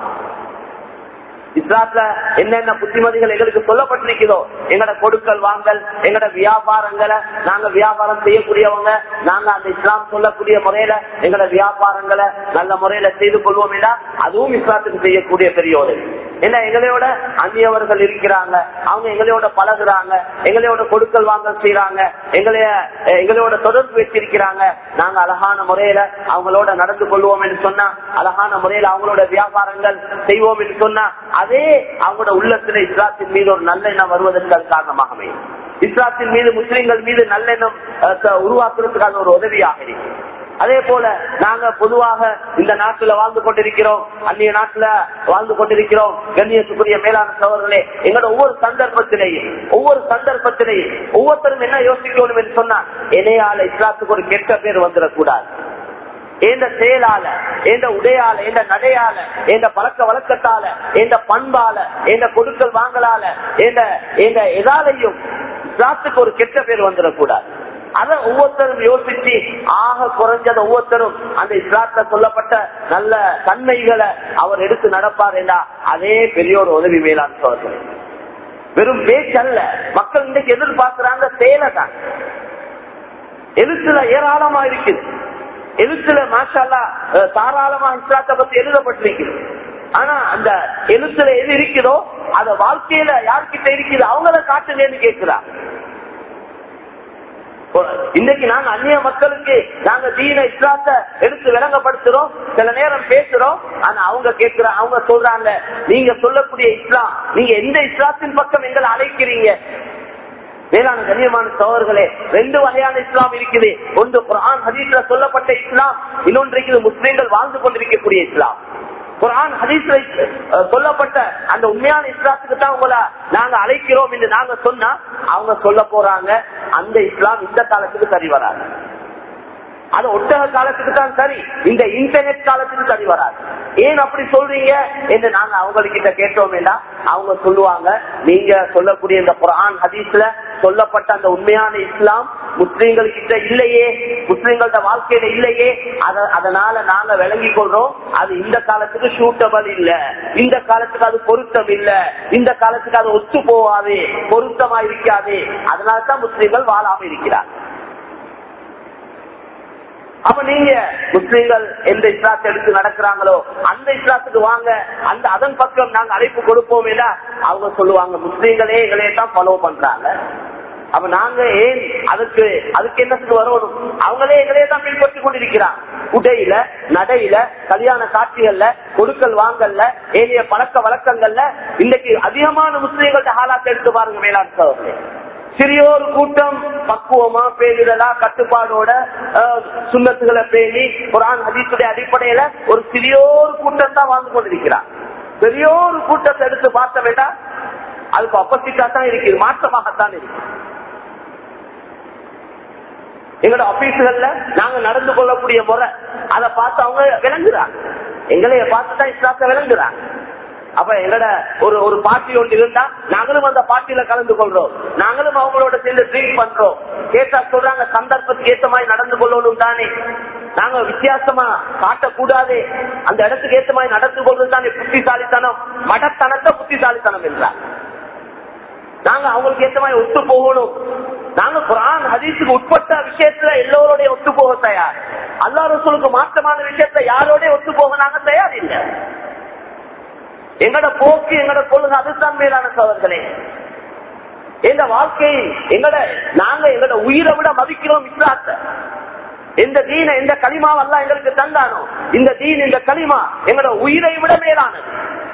இஸ்லாத்துல என்னென்ன புத்திமதிகள் எங்களுக்கு சொல்லப்பட்டிருக்கிறதோ எங்கட கொடுக்கல் வாங்கல் எங்கட வியாபாரங்களை நாங்க வியாபாரம் செய்யக்கூடியவங்க நாங்க அந்த இஸ்லாம் சொல்லக்கூடிய முறையில எங்கட வியாபாரங்களை நல்ல முறையில செய்து கொள்வோம் அதுவும் இஸ்லாத்துக்கு செய்யக்கூடிய பெரிய உதவி ஏன்னா எங்களையோட அந்நியவர்கள் இருக்கிறாங்க அவங்க எங்களையோட பழகுறாங்க எங்களையோட கொடுக்கல் வாங்கல் செய்யறாங்க எங்களைய எங்களோட தொடர்பு வச்சிருக்கிறாங்க நாங்க அழகான முறையில அவங்களோட நடந்து கொள்வோம் என்று சொன்னா அழகான முறையில அவங்களோட வியாபாரங்கள் செய்வோம் என்று சொன்னா அதே அவங்களோட உள்ளத்துல இஸ்லாத்தின் மீது ஒரு நல்லெண்ணம் வருவதற்கு அது காரணமாக அமையும் இஸ்லாத்தின் மீது முஸ்லிம்கள் மீது நல்லெண்ணம் உருவாக்குறதுக்கான ஒரு உதவியாக இருக்கு அதே போல நாங்க பொதுவாக இந்த நாட்டுல வாழ்ந்து கொண்டிருக்கிறோம் அந்நிய நாட்டுல வாழ்ந்து கொண்டிருக்கிறோம் கண்ணியத்துக்குரிய மேலான சவர்களே எங்களோட ஒவ்வொரு சந்தர்ப்பத்திலேயும் ஒவ்வொரு சந்தர்ப்பத்திலேயும் ஒவ்வொருத்தரும் என்ன யோசிக்கணும் என்று சொன்னா இணையால இஸ்லாத்துக்கு ஒரு கெட்ட பேர் வந்துடக்கூடாது எந்த செயலால எந்த உடையால எந்த நடையால எந்த பழக்க வழக்கத்தால எந்த பண்பால எந்த கொடுக்கல் வாங்கலால எந்த எந்த எதாலையும் இஸ்லாத்துக்கு ஒரு கெட்ட பேர் வந்துடக்கூடாது அத ஒவ்வொருத்தரும் யோசிச்சு ஆக குறைஞ்சத ஒவ்வொருத்தரும் அந்த இஸ்லாத்துல சொல்லப்பட்ட நல்ல தன்மைகளை அவர் எடுத்து நடப்பார் என்றா அதே பெரிய ஒரு உதவி மேலாண் சொல்றது வெறும் பேச்சல்ல மக்கள் இன்னைக்கு எதிர்பார்க்கிறாங்க செயலை தான் எழுத்துல ஏராளமா இருக்குது எழுத்துல மாஷாலா தாராளமா இஸ்லாத்தை பத்தி எழுதப்பட்டிருக்குது ஆனா அந்த எழுத்துல எது இருக்குதோ அத வாழ்க்கையில யார்கிட்ட இருக்குது அவங்கள காட்டுங்கன்னு கேட்கிறா இன்னைக்கு நாங்க அந்நிய மக்களுக்கு நாங்க தீன இஸ்லாத்தை எடுத்து விளங்கப்படுத்துறோம் சில நேரம் பேசுறோம் ஆனா அவங்க கேட்கிற அவங்க சொல்றாங்க நீங்க சொல்லக்கூடிய இஸ்லாம் நீங்க எந்த இஸ்லாத்தின் பக்கம் எங்களை அழைக்கிறீங்க வேளாண் கண்ணியமான சோழர்களே ரெண்டு வகையான இஸ்லாம் இருக்குது ஒன்று குரான் ஹதீஸ்ல சொல்லப்பட்ட இஸ்லாம் இன்னொன்றைக்கு முஸ்லீம்கள் வாழ்ந்து கொண்டிருக்கக்கூடிய இஸ்லாம் குரான் ஹதீஸ்ல சொல்லப்பட்ட அந்த உண்மையான இஸ்லாத்துக்கு தான் உங்களை நாங்க அழைக்கிறோம் என்று நாங்க சொன்னா அவங்க சொல்ல போறாங்க அந்த இஸ்லாம் இந்த காலத்துக்கு சரி வராது அது ஒட்டக காலத்துக்கு தான் சரி இந்த இன்டர்நெட் காலத்துக்கு சரி வராது ஏன் அப்படி சொல்றீங்க என்று நாங்க அவங்ககிட்ட கேட்டோம் அவங்க சொல்லுவாங்க நீங்க சொல்லக்கூடிய இந்த குரான் ஹதீஸ்ல சொல்லப்பட்ட அந்த உண்மையான இஸ்லாம் முஸ்லீம்கள் கிட்ட இல்லையே முஸ்லீம்களோட வாழ்க்கையில இல்லையே அதனால நாங்க விளங்கி கொள்றோம் அது இந்த காலத்துக்கு சூட்டபிள் இல்ல இந்த காலத்துக்கு அது பொருத்தம் இல்ல இந்த காலத்துக்கு அது ஒத்து போவாது பொருத்தமா இருக்காது அதனாலதான் முஸ்லீம்கள் வாழாம இருக்கிறார் அப்ப நீங்க முஸ்லீம்கள் எந்த இஸ்லாத்தை எடுத்து நடக்கிறாங்களோ அந்த இஸ்லாத்துக்கு வாங்க அந்த அதன் பக்கம் நாங்க அழைப்பு கொடுப்போம் இல்ல அவங்க சொல்லுவாங்க முஸ்லீம்களே எங்களையே தான் ஃபாலோ பண்றாங்க அப்ப நாங்க ஏன் அதுக்கு அதுக்கு என்னத்துக்கு வரணும் அவங்களே எங்களே தான் பின்பற்றி கொண்டிருக்கிறாங்க உடையில நடையில கல்யாண காட்சிகள்ல கொடுக்கல் வாங்கல்ல ஏனைய பழக்க வழக்கங்கள்ல இன்னைக்கு அதிகமான முஸ்லீம்கள்ட்ட ஹாலாத்தை எடுத்து பாருங்க மேலாண் சோதனை சிறியோரு கூட்டம் பக்குவமா பேரிடலா கட்டுப்பாடோட அஹ், சுண்ணத்துகளை பேணி குரான் ஹதீஸுடைய அடிப்படையில ஒரு சிறியோரு கூட்டம் தான் வாழ்ந்து கொண்டிருக்கிறார் பெரியோரு கூட்டத்தை எடுத்து பார்த்த வேண்டாம் அதுக்கு அப்பசிட்டா தான் இருக்குது மாற்றமாகத்தான் இருக்கு எங்களோட ஆபீஸுகள்ல நாங்க நடந்து கொள்ளக்கூடிய முறை அதை பார்த்து அவங்க விளங்குறாங்க எங்களைய பார்த்து தான் இஸ்லாத்தை விளங்குறாங்க அப்ப எங்கட ஒரு ஒரு பார்ட்டி ஒன்று இருந்தா நாங்களும் அந்த பார்ட்டியில கலந்து கொள்றோம் நாங்களும் அவங்களோட சேர்ந்து ட்ரீட் பண்றோம் கேட்டா சொல்றாங்க சந்தர்ப்பத்துக்கு ஏத்த மாதிரி நடந்து கொள்ளணும் தானே நாங்க வித்தியாசமா காட்டக்கூடாது அந்த இடத்துக்கு ஏத்த மாதிரி நடந்து கொள்றது தானே புத்திசாலித்தனம் மடத்தனத்தை புத்திசாலித்தனம் என்றார் நாங்க அவங்களுக்கு ஏத்த மாதிரி ஒத்து போகணும் நாங்க குரான் ஹதீஸுக்கு உட்பட்ட விஷயத்துல எல்லோருடைய ஒத்து போக தயார் அல்லா ரசூலுக்கு மாற்றமான விஷயத்துல யாரோட ஒத்து போக நாங்க தயார் இல்லை எங்கட போக்கு எங்கட கொள்கை அதுதான் மேலான சோதர்களே எங்க வாழ்க்கை எங்கட நாங்க எங்கட உயிரை விட மதிக்கிறோம் இஸ்லாத்தை எந்த தீன எந்த களிமாவெல்லாம் எங்களுக்கு தந்தானோ இந்த தீன் இந்த களிமா எங்கட உயிரை விட மேலானது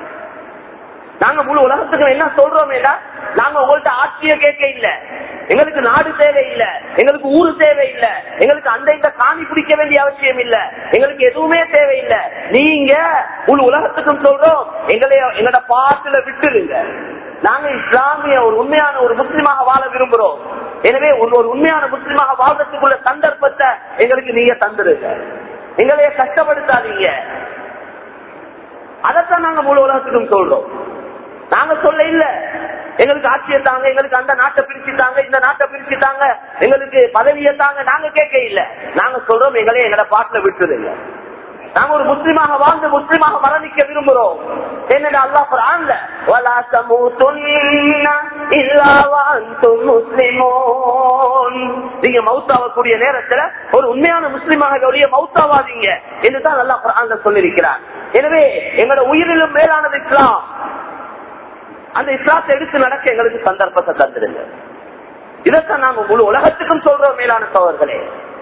நாங்க முழு உலகத்துக்கு என்ன சொல்றோமேடா நாங்க உங்கள்ட்ட ஆட்சிய கேட்க இல்ல எங்களுக்கு நாடு தேவை இல்ல எங்களுக்கு ஊரு தேவை இல்ல எங்களுக்கு அந்த இந்த காணி பிடிக்க வேண்டிய அவசியம் இல்ல எங்களுக்கு எதுவுமே தேவையில்லை நீங்க முழு உலகத்துக்கும் சொல்றோம் எங்களை எங்களோட பாட்டுல விட்டுருங்க நாங்க இஸ்லாமிய ஒரு உண்மையான ஒரு முஸ்லிமாக வாழ விரும்புறோம் எனவே ஒரு ஒரு உண்மையான முஸ்லிமாக வாழ்றதுக்குள்ள சந்தர்ப்பத்தை எங்களுக்கு நீங்க தந்துருங்க எங்களைய கஷ்டப்படுத்தாதீங்க அதைத்தான் நாங்க முழு உலகத்துக்கும் சொல்றோம் நாங்க சொல்ல இல்ல எங்களுக்கு ஆட்சியை தாங்க எங்களுக்கு அந்த நாட்டை பிரிச்சுட்டாங்க இந்த நாட்டை பிரிச்சுட்டாங்க எங்களுக்கு பதவியை தாங்க நாங்க கேட்க இல்ல நாங்க சொல்றோம் எங்களே எங்களை பாட்டுல விட்டுருங்க நாங்க ஒரு முஸ்லிமாக வாழ்ந்து முஸ்லிமாக மரணிக்க விரும்புறோம் என்னடா அல்லாஹ் குர்ஆன்ல வலா தமூதுன்ன இல்லா வஅன்தும் முஸ்லிமூன் நீங்க மௌத்தாவக்கூடிய நேரத்துல ஒரு உண்மையான முஸ்லிமாக ஒழிய மௌத்தாவாதீங்க என்றுதான் அல்லாஹ் குர்ஆன்ல சொல்லியிருக்கிறார் எனவே எங்களோட உயிரிலும் மேலானது இஸ்லாம் அந்த இஸ்லாத்தை எடுத்து நடக்க எங்களுக்கு சந்தர்ப்பத்தை தந்துடுங்க இதைத்தான் நாங்க முழு உலகத்துக்கும் சொல்றோம் மேலான சோழர்களே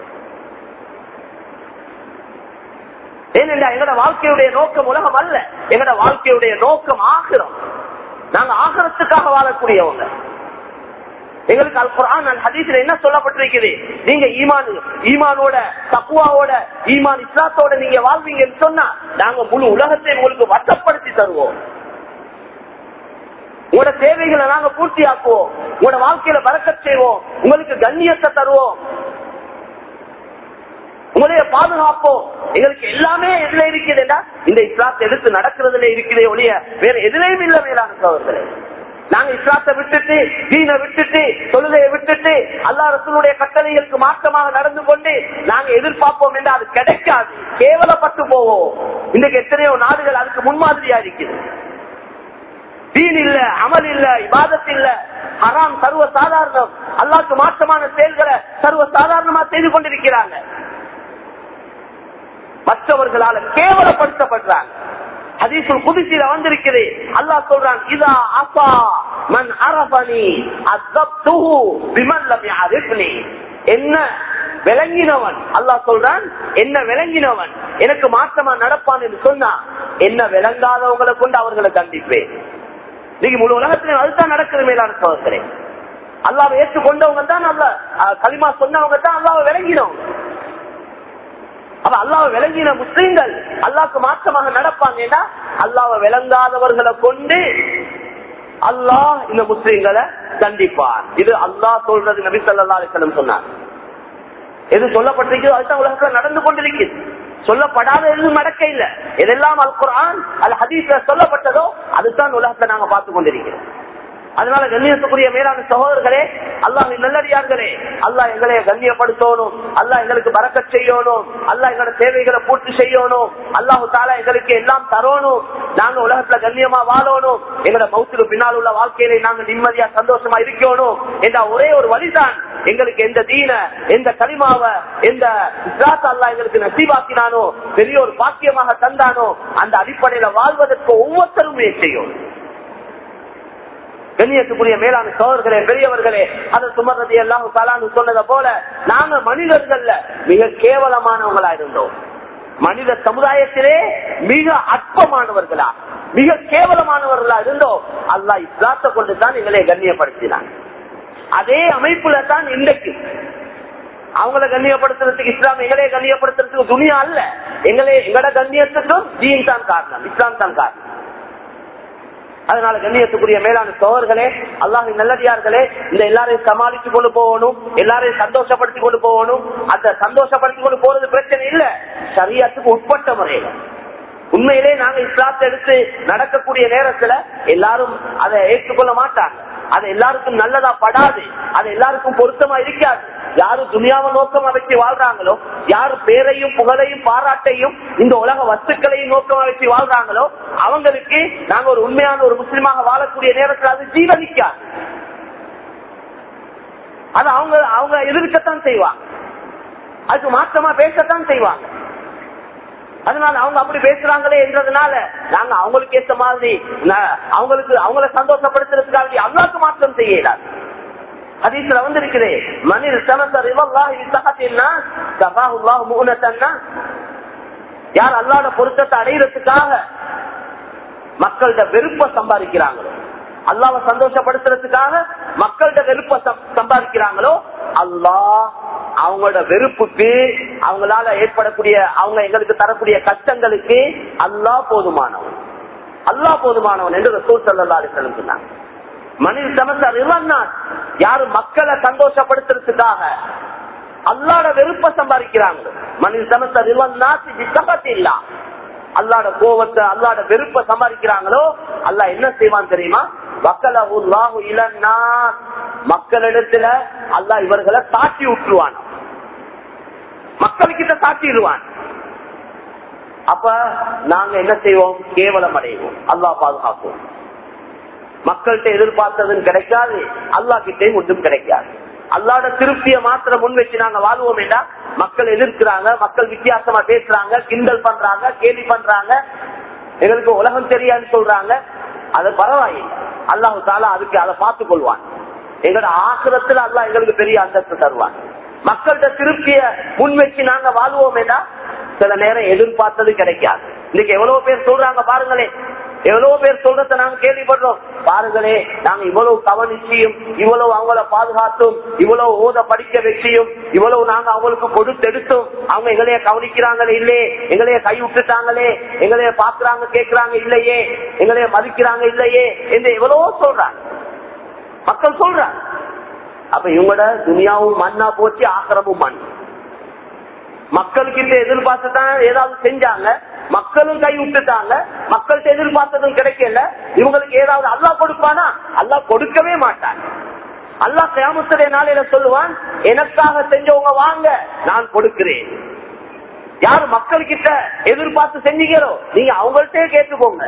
ஏனென்றா எங்களோட வாழ்க்கையுடைய நோக்கம் உலகம் அல்ல எங்களோட வாழ்க்கையுடைய நோக்கம் ஆகிறோம் நாங்க ஆகரத்துக்காக வாழக்கூடியவங்க எங்களுக்கு அல் குரான் அல் ஹதீஸ்ல என்ன சொல்லப்பட்டிருக்குது நீங்க ஈமான் ஈமானோட தக்குவாவோட ஈமான் இஸ்லாத்தோட நீங்க வாழ்வீங்கன்னு சொன்னா நாங்க முழு உலகத்தை உங்களுக்கு வசப்படுத்தி தருவோம் உங்களோட தேவைகளை நாங்க பூர்த்தி ஆக்குவோம் உங்களோட வாழ்க்கையில பறக்கச் செய்வோம் உங்களுக்கு கண்ணியத்தை தருவோம் உங்களைய பாதுகாப்போம் எங்களுக்கு எல்லாமே எதுல இருக்குதுன்னா இந்த இஸ்லாத்தை எடுத்து நடக்கிறதுல இருக்குதே ஒழிய வேற எதுலையும் இல்ல மேலான சோதர்களே நாங்க இஸ்லாத்தை விட்டுட்டு தீனை விட்டுட்டு தொழுகையை விட்டுட்டு அல்லா ரசூலுடைய கட்டளைகளுக்கு மாற்றமாக நடந்து கொண்டு நாங்க எதிர்பார்ப்போம் என்று அது கிடைக்காது கேவலப்பட்டு போவோம் இன்றைக்கு எத்தனையோ நாடுகள் அதுக்கு முன்மாதிரியா இருக்குது தீன் இல்ல அமல் இல்ல இபாதத் இல்ல ஹராம் சர்வ சாதாரணம் அல்லாக்கு மாற்றமான செயல்களை சர்வ சாதாரணமா செய்து கொண்டிருக்கிறாங்க மற்றவர்களால கேவலப்படுத்தப்படுறாங்க ஹதீசுல் குதிசில வந்திருக்குது அல்லாஹ் சொல்றான் இதா அசா மன் அரபனி அஸ்தப்துஹு பிமன் லம் யஅரிஃப்னி என்ன விளங்கினவன் அல்லாஹ் சொல்றான் என்ன விளங்கினவன் எனக்கு மாற்றமா நடப்பான் என்று சொன்னா என்ன விளங்காதவங்களை கொண்டு அவர்களை தண்டிப்பேன் நீங்க முழு உலகத்திலும் அதுதான் நடக்குது மேலான சோதனை அல்லாவை ஏற்றுக்கொண்டவங்க தான் அல்ல களிமா சொன்னவங்க தான் அல்லாவை விளங்கினவங்க அப்ப அல்லாவை விளங்கின முஸ்லீம்கள் அல்லாவுக்கு மாற்றமாக நடப்பாங்கன்னா அல்லாவை விளங்காதவர்களை கொண்டு அல்லாஹ் இந்த முஸ்லீம்களை தண்டிப்பார் இது அல்லாஹ் சொல்றது நபி சொல்லா அலிசல்லம் சொன்னார் எது சொல்லப்பட்டிருக்கிறதோ அதுதான் உலகத்துல நடந்து கொண்டிருக்கிறது சொல்லப்படாத எதுவும் நடக்க இல்ல எதெல்லாம் அல் குரான் அல் ஹதீஸ்ல சொல்லப்பட்டதோ அதுதான் உலகத்தை நாங்க பார்த்து கொண்டிருக்கிறோம் அதனால கண்ணியத்துக்குரிய மேலான சகோதரர்களே அல்லாஹ் நல்லடியார்களே அல்லாஹ் எங்களை கண்ணியப்படுத்தணும் அல்லாஹ் எங்களுக்கு பறக்க செய்யணும் அல்லாஹ் எங்களோட தேவைகளை பூர்த்தி செய்யணும் அல்லாஹு தாலா எங்களுக்கு எல்லாம் தரணும் நாங்க உலகத்துல கண்ணியமா வாழணும் எங்களோட மௌத்துக்கு பின்னால் உள்ள வாழ்க்கையில நாங்க நிம்மதியா சந்தோஷமா இருக்கணும் என்ற ஒரே ஒரு வழிதான் எங்களுக்கு எந்த தீன எந்த களிமாவ எந்த இஸ்லாத் அல்லா எங்களுக்கு நசீபாக்கினானோ பெரிய ஒரு பாக்கியமாக தந்தானோ அந்த அடிப்படையில வாழ்வதற்கு ஒவ்வொருத்தரும் செய்யும் கண்ணியத்துக்குரிய மேலான சோழர்களே பெரியவர்களே அது சுமரதி எல்லாம் தலான்னு சொன்னதை போல நாங்க மனிதர்கள்ல மிக கேவலமானவங்களா இருந்தோம் மனித சமுதாயத்திலே மிக அற்பமானவர்களா மிக கேவலமானவர்களா இருந்தோம் அல்லா இஸ்லாத்தை கொண்டு தான் எங்களை கண்ணியப்படுத்தினான் அதே அமைப்புல தான் இன்றைக்கு அவங்கள கண்ணியப்படுத்துறதுக்கு இஸ்லாம் எங்களே கண்ணியப்படுத்துறதுக்கு துணியா அல்ல எங்களே எங்கட கண்ணியத்துக்கும் தீன் தான் காரணம் இஸ்லாம் தான் காரணம் அதனால கண்ணியத்துக்குரிய மேலான சோழர்களே அல்லாஹின் நல்லடியார்களே இந்த எல்லாரையும் சமாளித்து கொண்டு போகணும் எல்லாரையும் சந்தோஷப்படுத்தி கொண்டு போகணும் அந்த சந்தோஷப்படுத்தி கொண்டு போறது பிரச்சனை இல்ல சரியத்துக்கு உட்பட்ட முறையில உண்மையிலே நாங்க இஸ்லாத்தை எடுத்து நடக்கக்கூடிய நேரத்துல எல்லாரும் அதை ஏற்றுக்கொள்ள மாட்டாங்க அது எல்லாருக்கும் நல்லதா படாது அது எல்லாருக்கும் பொருத்தமா இருக்காது யாரு துணியாவை நோக்கமா வச்சு வாழ்றாங்களோ யாரு பேரையும் புகழையும் பாராட்டையும் இந்த உலக வஸ்துக்களையும் நோக்கமா வச்சு வாழ்றாங்களோ அவங்களுக்கு நாங்க ஒரு உண்மையான ஒரு முஸ்லிமாக வாழக்கூடிய நேரத்தில் அது ஜீவனிக்காது அது அவங்க அவங்க எதிர்க்கத்தான் செய்வாங்க அதுக்கு மாற்றமா பேசத்தான் செய்வாங்க அதனால அவங்க அப்படி பேசுறாங்களே என்றதுனால நாங்க அவங்களுக்கு ஏற்ற மாதிரி ந- அவங்களுக்கு அவங்கள சந்தோஷப்படுத்துறதுக்காக அல்லாக்கு மாற்றம் செய்யலாது ஹதீஸ்ல வந்திருக்குது மனித சனத்தர் இவல்லாஹி சகத்தின்னா சபாஹுல்லாஹ் முகுனத்தன்னா யார் அல்லாத பொருத்தத்தை அடையிறதுக்காக மக்கள்கிட்ட வெறுப்ப சம்பாதிக்கிறாங்களோ அல்லாவை சந்தோஷப்படுத்துறதுக்காக மக்கள்கிட்ட வெறுப்ப சம்- சம்பாதிக்கிறாங்களோ அல்லாஹ் அவங்களோட வெறுப்புக்கு அவங்களால ஏற்படக்கூடிய அவங்க எங்களுக்கு தரக்கூடிய கஷ்டங்களுக்கு அல்லாஹ் போதுமானவன் அல்லாஹ் போதுமானவன் என்று ரசூல் ஸல்லல்லாஹு அலைஹி வஸல்லம் சொன்னாங்க மனித சமஸ்தர் இவன்னான் யாரு மக்களை சந்தோஷப்படுத்துறதுக்காக அல்லாட வெறுப்ப சம்பாதிக்கிறாங்க மனித சமஸ்தர் இவன்னாசி இல்லா அல்லாட கோவத்தை அல்லாட வெறுப்ப சம்பாதிக்கிறாங்களோ அல்லாஹ் என்ன செய்வான் தெரியுமா வக்கலஹுல்லாஹு இலன்னா மக்களிடத்துல அல்லாஹ் இவர்களை சாட்சி விட்டுருவான் மக்களுக்கிட்ட சாட்டிடுவான் அப்ப நாங்க என்ன செய்வோம் கேவலம் அடைவோம் அல்லாஹ் பாதுகாப்போம் மக்கள்கிட்ட எதிர்பார்த்ததும் கிடைக்காது அல்லா கிட்டையும் ஒன்றும் கிடைக்காது அல்லாட திருப்திய மாத்திரம் முன் வச்சு நாங்க வாழ்வோம் என்றா மக்கள் எதிர்க்கிறாங்க மக்கள் வித்தியாசமா பேசுறாங்க கிண்டல் பண்றாங்க கேலி பண்றாங்க எங்களுக்கு உலகம் தெரியான்னு சொல்றாங்க அது பரவாயில்லை அல்லாஹு தாலா அதுக்கு அதை பார்த்துக் கொள்வான் எங்களோட ஆசிரத்துல அல்லாஹ் எங்களுக்கு பெரிய அந்தஸ்து தருவான் மக்கள்கிட்ட திருப்திய முன் வச்சு நாங்க வாழ்வோம் என்றா சில நேரம் எதிர்பார்த்தது கிடைக்காது இன்னைக்கு எவ்வளவு பேர் சொல்றாங்க பாருங்களேன் எவ்வளவு பேர் சொல்றத நாங்க கேள்விப்படுறோம் பாருங்களே நாங்க இவ்வளவு கவனிச்சியும் இவ்வளவு அவங்கள பாதுகாத்தும் இவ்வளவு ஓத படிக்க வச்சியும் இவ்வளவு நாங்க அவங்களுக்கு கொடுத்தெடுத்தும் அவங்க எங்களைய கவனிக்கிறாங்களே இல்லையே எங்களைய கை விட்டுட்டாங்களே எங்களைய பாக்குறாங்க கேக்குறாங்க இல்லையே எங்களைய மதிக்கிறாங்க இல்லையே என்று எவ்வளவோ சொல்றாங்க மக்கள் சொல்றாங்க அப்ப இவங்களோட துனியாவும் மண்ணா போச்சு ஆக்கிரமும் மண் மக்கள்கிட்ட எதிர்பார்த்து தான் ஏதாவது செஞ்சாங்க மக்களும் கை விட்டுட்டாங்க மக்கள்கிட்ட எதிர்பார்த்ததும் கிடைக்கல இவங்களுக்கு ஏதாவது அல்லாஹ் கொடுப்பானா அல்லாஹ் கொடுக்கவே மாட்டான் அல்லாஹ் கிராமத்துடைய நாளையில சொல்லுவான் எனக்காக செஞ்சவங்க வாங்க நான் கொடுக்கிறேன் யாரு மக்கள் கிட்ட எதிர்பார்த்து செஞ்சீங்களோ நீங்க அவங்கள்ட்டே கேட்டுக்கோங்க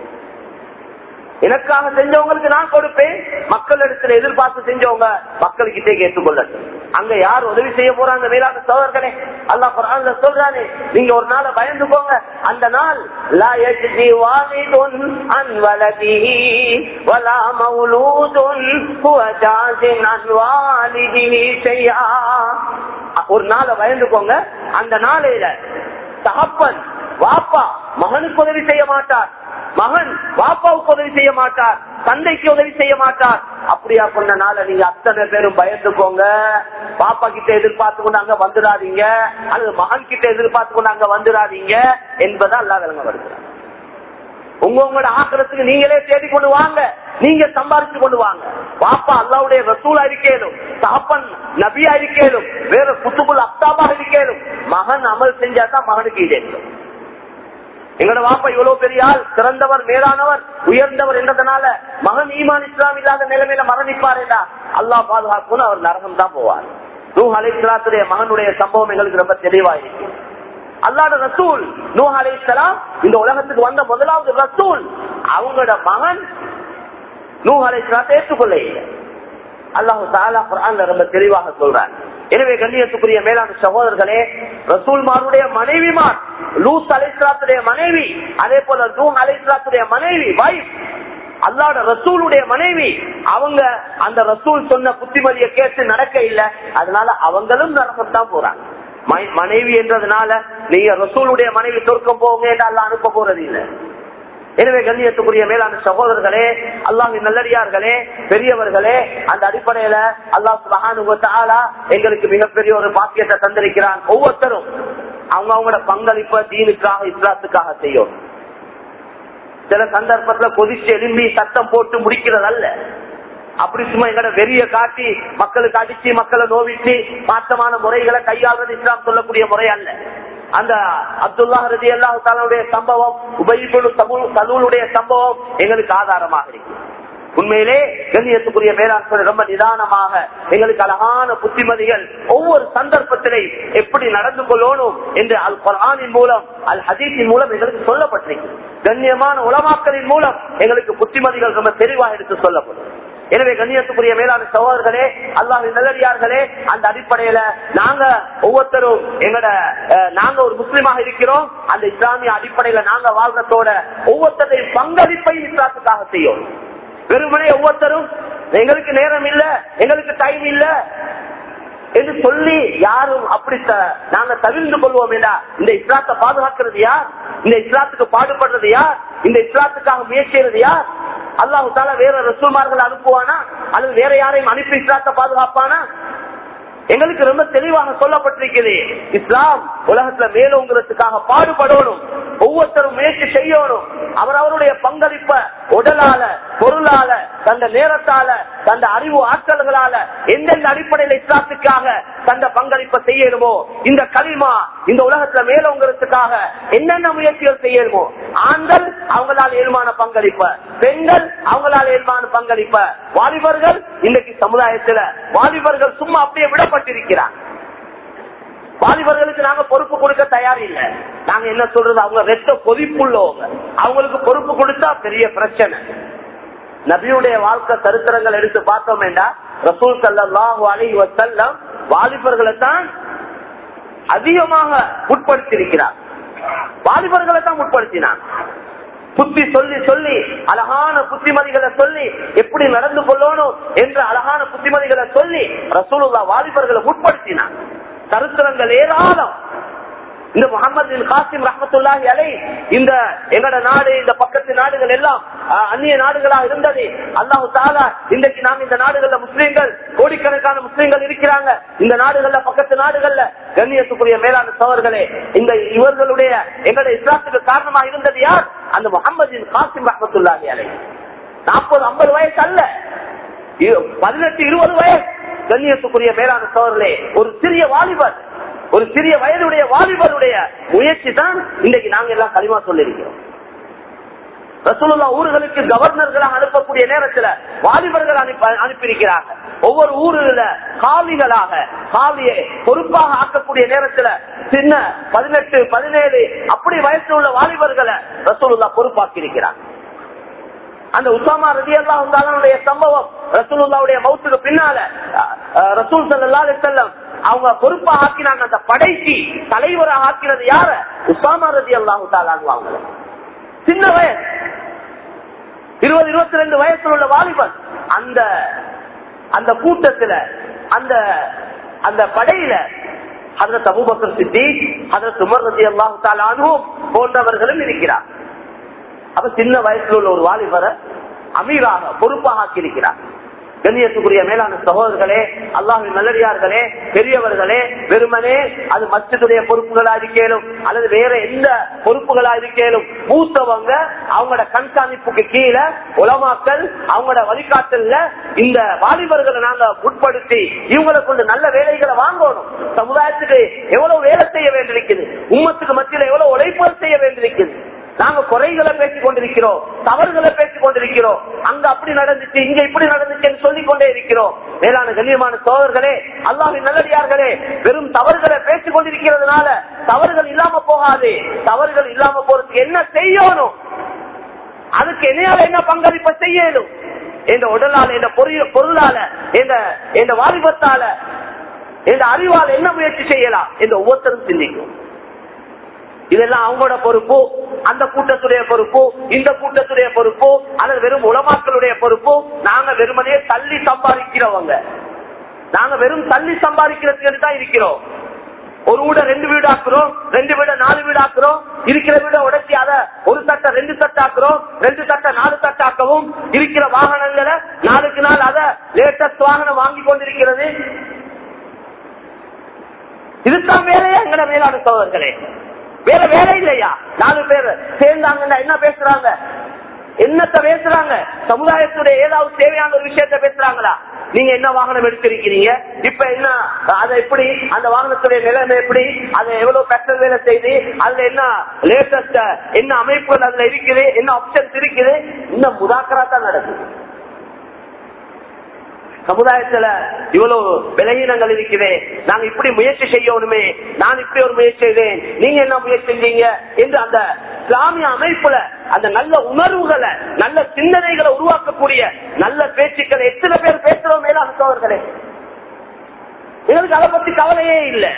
எனக்காக செஞ்சவங்களுக்கு நான் கொடுப்பேன் மக்கள் இடத்துல எதிர்பார்த்து செஞ்சவங்க மக்கள் கிட்டே கேட்டுக்கொள்ளட்டும் அங்க யார் உதவி செய்ய போறாங்க மேலான சோதர்களே அல்லா குரான்ல சொல்றானே நீங்க ஒரு நாளை பயந்துக்கோங்க அந்த நாள் லா யஜ்தி வாலிதுன் அன் வலதிஹி வலா மௌலூதுன் ஹுவ ஜாஸின் அன் வாலிதிஹி ஷைஆ ஒரு நாளை பயந்துக்கோங்க அந்த நாளையில தகப்பன் வாப்பா மகனுக்கு உதவி செய்ய மாட்டார் மகன் வாப்பாவுக்கு உதவி செய்ய மாட்டார் தந்தைக்கு உதவி செய்ய மாட்டார் அப்படியா சொன்னனால நீங்க அத்தனை பேரும் பயந்துக்கோங்க பாப்பா கிட்ட எதிர்பார்த்து கொண்டு அங்க வந்துடாதீங்க அல்லது மகன் கிட்ட எதிர்பார்த்து கொண்டு அங்க வந்துடாதீங்க என்பதை அல்லா விளங்க வருகிறார் உங்க உங்களோட ஆக்கிரத்துக்கு நீங்களே தேடி கொண்டு வாங்க நீங்க சம்பாதிச்சு கொண்டு வாங்க பாப்பா அல்லாவுடைய ரசூலா இருக்கேனும் தகப்பன் நபியா இருக்கேனும் வேற குத்துபுல் அப்தாபா இருக்கேனும் மகன் அமல் செஞ்சாதான் மகனுக்கு இதே எங்களோட வாப்பா இவ்வளவு பெரிய ஆள் சிறந்தவர் மேலானவர் உயர்ந்தவர் என்றதுனால மகன் ஈமான் இஸ்லாம் இல்லாத நிலைமையில மரணிப்பாரேடா அல்லாஹ் பாதுகாக்கும் அவர் நரகம் தான் போவார் நூ அலிஸ்லாத்துடைய மகனுடைய சம்பவம் எங்களுக்கு ரொம்ப தெளிவா இருக்கு அல்லாட ரசூல் நூ அலிஸ்லாம் இந்த உலகத்துக்கு வந்த முதலாவது ரசூல் அவங்களோட மகன் நூ அலிஸ்லாத்தை ஏற்றுக்கொள்ள இல்லை அல்லாஹு தாலா குரான்ல ரொம்ப தெளிவாக சொல்றார் எனவே கண்ணியத்துக்குரிய மேலான சகோதரர்களே ரசூல்மாருடைய மனைவிமார் லூத் அலிஸ்லாத்துடைய மனைவி அதே போல லூ அலிஸ்லாத்துடைய மனைவி வைஃப் அல்லாட ரசூலுடைய மனைவி அவங்க அந்த ரசூல் சொன்ன புத்திமதியை கேட்டு நடக்க இல்ல அதனால அவங்களும் நரகம் தான் போறாங்க ம- மனைவி என்றதுனால நீங்க ரசூலுடைய மனைவி சொர்க்கம் போங்க என்று அல்ல அனுப்ப போறது இல்ல எனவே கண்ணியத்துக்குரிய மேலான சகோதரர்களே அல்லாஹின் நல்லடியார்களே பெரியவர்களே அந்த அடிப்படையில அல்லாஹ் சுபஹானுவத்தாலா எங்களுக்கு மிகப்பெரிய ஒரு பாக்கியத்தை தந்திருக்கிறான் ஒவ்வொருத்தரும் அவங்க அவங்களோட பங்களிப்ப தீனுக்காக இஸ்லாத்துக்காக செய்யும் சில சந்தர்ப்பத்துல கொதிச்சு எழும்பி சத்தம் போட்டு முடிக்கிறது அல்ல அப்படி சும்மா எங்கட வெறிய காட்டி மக்களுக்கு அடிச்சு மக்களை நோவிச்சு மாற்றமான முறைகளை கையாளுறது இஸ்லாம் சொல்லக்கூடிய முறை அல்ல அந்த அப்துல்லா ரதி அல்லாஹாலுடைய சம்பவம் உபயிபுல் சலூலுடைய சம்பவம் எங்களுக்கு ஆதாரமாக இருக்கு உண்மையிலே கண்ணியத்துக்குரிய மேலாண்மை ரொம்ப நிதானமாக எங்களுக்கு அழகான புத்திமதிகள் ஒவ்வொரு சந்தர்ப்பத்திலே எப்படி நடந்து கொள்ளணும் என்று அல் குரானின் மூலம் அல் ஹதீஸின் மூலம் எங்களுக்கு சொல்லப்பட்டிருக்கு கண்ணியமான உலமாக்களின் மூலம் எங்களுக்கு புத்திமதிகள் ரொம்ப தெளிவாக எடுத்து சொல்லப்படும் எனவே கண்ணியத்துக்குரிய மேலான சகோதரர்களே அல்லாஹின் நல்லடியார்களே அந்த அடிப்படையில நாங்க ஒவ்வொருத்தரும் எங்கட அஹ், நாங்க ஒரு முஸ்லீமாக இருக்கிறோம் அந்த இஸ்லாமிய அடிப்படையில நாங்க வாழ்றதோட ஒவ்வொருத்தரையும் பங்களிப்பையும் இஸ்லாத்துக்காக செய்யும் வெறுமனே ஒவ்வொருத்தரும் எங்களுக்கு நேரம் இல்ல எங்களுக்கு டைம் இல்ல என்று சொல்லி யாரும் அப்படி த- நாங்க தவிர்ந்து கொள்வோம் என்றா இந்த இஸ்லாத்தை பாதுகாக்கிறது யார் இந்த இஸ்லாத்துக்கு பாடுபடுறது யார் இந்த இஸ்லாத்துக்காக முயற்சிறது யார் அல்லாஹு தாலா வேற ரசூல்மார்கள் அனுப்புவானா அல்லது வேற யாரையும் அனுப்பி இஸ்லாத்தை பாதுகாப்பானா எங்களுக்கு ரொம்ப தெளிவாக சொல்லப்பட்டிருக்கிறது இஸ்லாம் உலகத்துல மேலோங்கிறதுக்காக பாடுபடணும் ஒவ்வொருத்தரும் முயற்சி செய்யணும் அவர் அவருடைய பங்களிப்ப உடலால பொருளால தந்த நேரத்தால தந்த அறிவு ஆற்றல்களால எந்தெந்த அடிப்படையில இஸ்லாத்துக்காக தந்த பங்களிப்ப செய்யணுமோ இந்த களிமா இந்த உலகத்துல மேலோங்கிறதுக்காக என்னென்ன முயற்சிகள் செய்யணுமோ ஆண்கள் அவங்களால் ஏழ்மான பங்களிப்ப பெண்கள் அவங்களால் ஏழ்மான பங்களிப்ப வாலிபர்கள் இன்னைக்கு சமுதாயத்துல வாலிபர்கள் சும்மா அப்படியே விடப்பட்டிருக்கிறாங்க வாலிபர்களுக்கு நாங்க பொறுப்பு கொடுக்க தயார் இல்ல நாங்க என்ன சொல்றது அவங்க ரெட்ட கொதிப்புள்ளவங்க அவங்களுக்கு பொறுப்பு கொடுத்தா பெரிய பிரச்சனை நபியுடைய வாழ்க்கை சரித்திரங்கள் எடுத்து பார்த்தோம் என்றா ரசூல் சல்லாஹு அலி வசல்லம் வாலிபர்களை தான் அதிகமாக உட்படுத்தியிருக்கிறார் வாலிபர்களை தான் உட்படுத்தினான் புத்தி சொல்லி சொல்லி அழகான புத்திமதிகளை சொல்லி எப்படி நடந்து கொள்ளணும் என்ற அழகான புத்திமதிகளை சொல்லி ரசூலுல்லா வாலிபர்களை உட்படுத்தினான் சரித்திரங்கள் ஏராளம் இந்த முகமது பின் காசிம் ரஹமத்துல்லாஹி அலை இந்த எங்கட நாடு இந்த பக்கத்து நாடுகள் எல்லாம் அஹ், அந்நிய நாடுகளாக இருந்தது அல்லாஹு தாலா இன்றைக்கு நாம் இந்த நாடுகள்ல முஸ்லீம்கள் கோடிக்கணக்கான முஸ்லீம்கள் இருக்கிறாங்க இந்த நாடுகள்ல பக்கத்து நாடுகள்ல கண்ணியத்துக்குரிய மேலான சோழர்களே இந்த இவர்களுடைய எங்களுடைய இஸ்லாத்துக்கு காரணமாக இருந்தது யார் அந்த முகமது பின் காசிம் ரஹமத்துல்லாஹி அலை நாற்பது ஐம்பது வயசு அல்ல இரு- பதினெட்டு இருபது வயசு கண்ணியத்துக்குரிய மேலான சோழர்களே ஒரு சிறிய வாலிபர் ஒரு சிறிய வயதுடைய வாலிபருடைய முயற்சி தான் இன்றைக்கு நாங்க எல்லாம் களிமா சொல்லியிருக்கிறோம் ரசூலுல்லா ஊர்களுக்கு கவர்னர்களாக அனுப்பக்கூடிய நேரத்துல வாலிபர்கள் அனுப்ப அனுப்பியிருக்கிறாங்க ஒவ்வொரு ஊரில் காவிகளாக காவியை பொறுப்பாக ஆக்கக்கூடிய நேரத்துல சின்ன பதினெட்டு பதினேழு அப்படி வயசுல உள்ள வாலிபர்களை ரசூலுல்லா பொறுப்பாக்கி இருக்கிறாங்க அந்த உசாமா ரதி அல்லாஹுடைய சம்பவம் ரசூலுல்லாவுடைய மௌத்துக்கு பின்னால அஹ், அஹ், ரசூல் சல்லா செல்லம் அவங்க பொறுப்பா ஆக்கினாங்க அந்த படைக்கு தலைவராக ஆக்கினது யார உசாமா ரதி அல்லாஹு தாலாங்குவாங்க சின்ன வயசு இருபது இருபத்தி ரெண்டு வயசுல உள்ள வாலிபன் அந்த அந்த கூட்டத்துல அந்த அந்த படையில அதற்கு அபூபக்கர் சித்திக் அதற்கு உமர் ரதி அல்லாஹு தாலானும் போன்றவர்களும் இருக்கிறார் அப்ப சின்ன வயசுல உள்ள ஒரு வாலிபரை அமீராக பொறுப்பாக ஆக்கியிருக்கிறார் கண்ணியத்துக்குரிய மேலான சகோதரர்களே அல்லாஹின் நல்லடியார்களே பெரியவர்களே வெறுமனே அது மச்சத்துடைய பொறுப்புகளா இருக்கேனும் அல்லது வேற எந்த பொறுப்புகளா இருக்கேனும் மூத்தவங்க அவங்களோட கண்காணிப்புக்கு கீழே உலமாக்கள் அவங்களோட வழிகாட்டல்ல இந்த வாலிபர்களை நாங்க உட்படுத்தி இவங்களை கொண்டு நல்ல வேலைகளை வாங்கணும் சமுதாயத்துக்கு எவ்வளவு வேலை செய்ய வேண்டியிருக்குது உம்மத்துக்கு மத்தியில் எவ்வளவு உழைப்புகள் செய்ய வேண்டியிருக்குது நாங்க குறைகளை பேசிக் கொண்டிருக்கிறோம் தவறுகளை பேசிக் கொண்டிருக்கிறோம் அங்க அப்படி நடந்துச்சு இங்க இப்படி நடந்துச்சுன்னு சொல்லிக் கொண்டே இருக்கிறோம் மேலான கண்ணியமான சோதர்களே அல்லாஹின் நல்லடியார்களே வெறும் தவறுகளை பேசிக் கொண்டிருக்கிறதுனால தவறுகள் இல்லாம போகாது தவறுகள் இல்லாம போறதுக்கு என்ன செய்யணும் அதுக்கு என்னையால என்ன பங்களிப்ப செய்யணும் என்ற உடலால என்ற பொருள் பொருளால என்ற என்ற வாலிபத்தால என்ற அறிவால என்ன முயற்சி செய்யலாம் என்று ஒவ்வொருத்தரும் சிந்திக்கும் இதெல்லாம் அவங்களோட பொறுப்பு அந்த கூட்டத்துடைய பொறுப்பு இந்த கூட்டத்துடைய பொறுப்பு அல்லது வெறும் உலமாக்களுடைய பொறுப்பு நாங்க வெறுமனே தள்ளி சம்பாதிக்கிறவங்க நாங்க வெறும் தள்ளி சம்பாதிக்கிறதுக்கு தான் இருக்கிறோம் ஒரு வீட ரெண்டு வீடு ஆக்குறோம் ரெண்டு வீட நாலு வீடு ஆக்குறோம் இருக்கிற வீட உடைச்சி அத ஒரு தட்டை ரெண்டு தட்டு ஆக்குறோம் ரெண்டு தட்டை நாலு தட்டு ஆக்கவும் இருக்கிற வாகனங்களை நாளுக்கு நாள் அத லேட்டஸ்ட் வாகனம் வாங்கி கொண்டிருக்கிறது இதுதான் வேலையா எங்கட மேலான சோதர்களே வேற வேலை இல்லையா நாலு பேர் சேர்ந்தாங்கன்னா என்ன பேசுறாங்க என்னத்த பேசுறாங்க சமுதாயத்துடைய ஏதாவது தேவையான ஒரு விஷயத்த பேசுறாங்களா நீங்க என்ன வாகனம் எடுத்திருக்கிறீங்க இப்ப என்ன அதை எப்படி அந்த வாகனத்துடைய நிலைமை எப்படி அதை எவ்வளவு பெட்ரோல் வேலை செய்து அதுல என்ன லேட்டஸ்ட் என்ன அமைப்புகள் அதுல இருக்குது என்ன ஆப்ஷன்ஸ் இருக்குது இன்னும் முதாக்கரா தான் நடக்குது சமுதாயத்துல இவ்வளவு விலகீனங்கள் இருக்குது நாங்க இப்படி முயற்சி செய்யணுமே நான் இப்படி ஒரு முயற்சி செய்தேன் நீங்க என்ன முயற்சி செஞ்சீங்க என்று அந்த இஸ்லாமிய அமைப்புல அந்த நல்ல உணர்வுகளை நல்ல சிந்தனைகளை உருவாக்கக்கூடிய நல்ல பேச்சுக்களை எத்தனை பேர் பேசுறோம் மேலான சோழர்களே எங்களுக்கு அதை பத்தி கவலையே இல்லை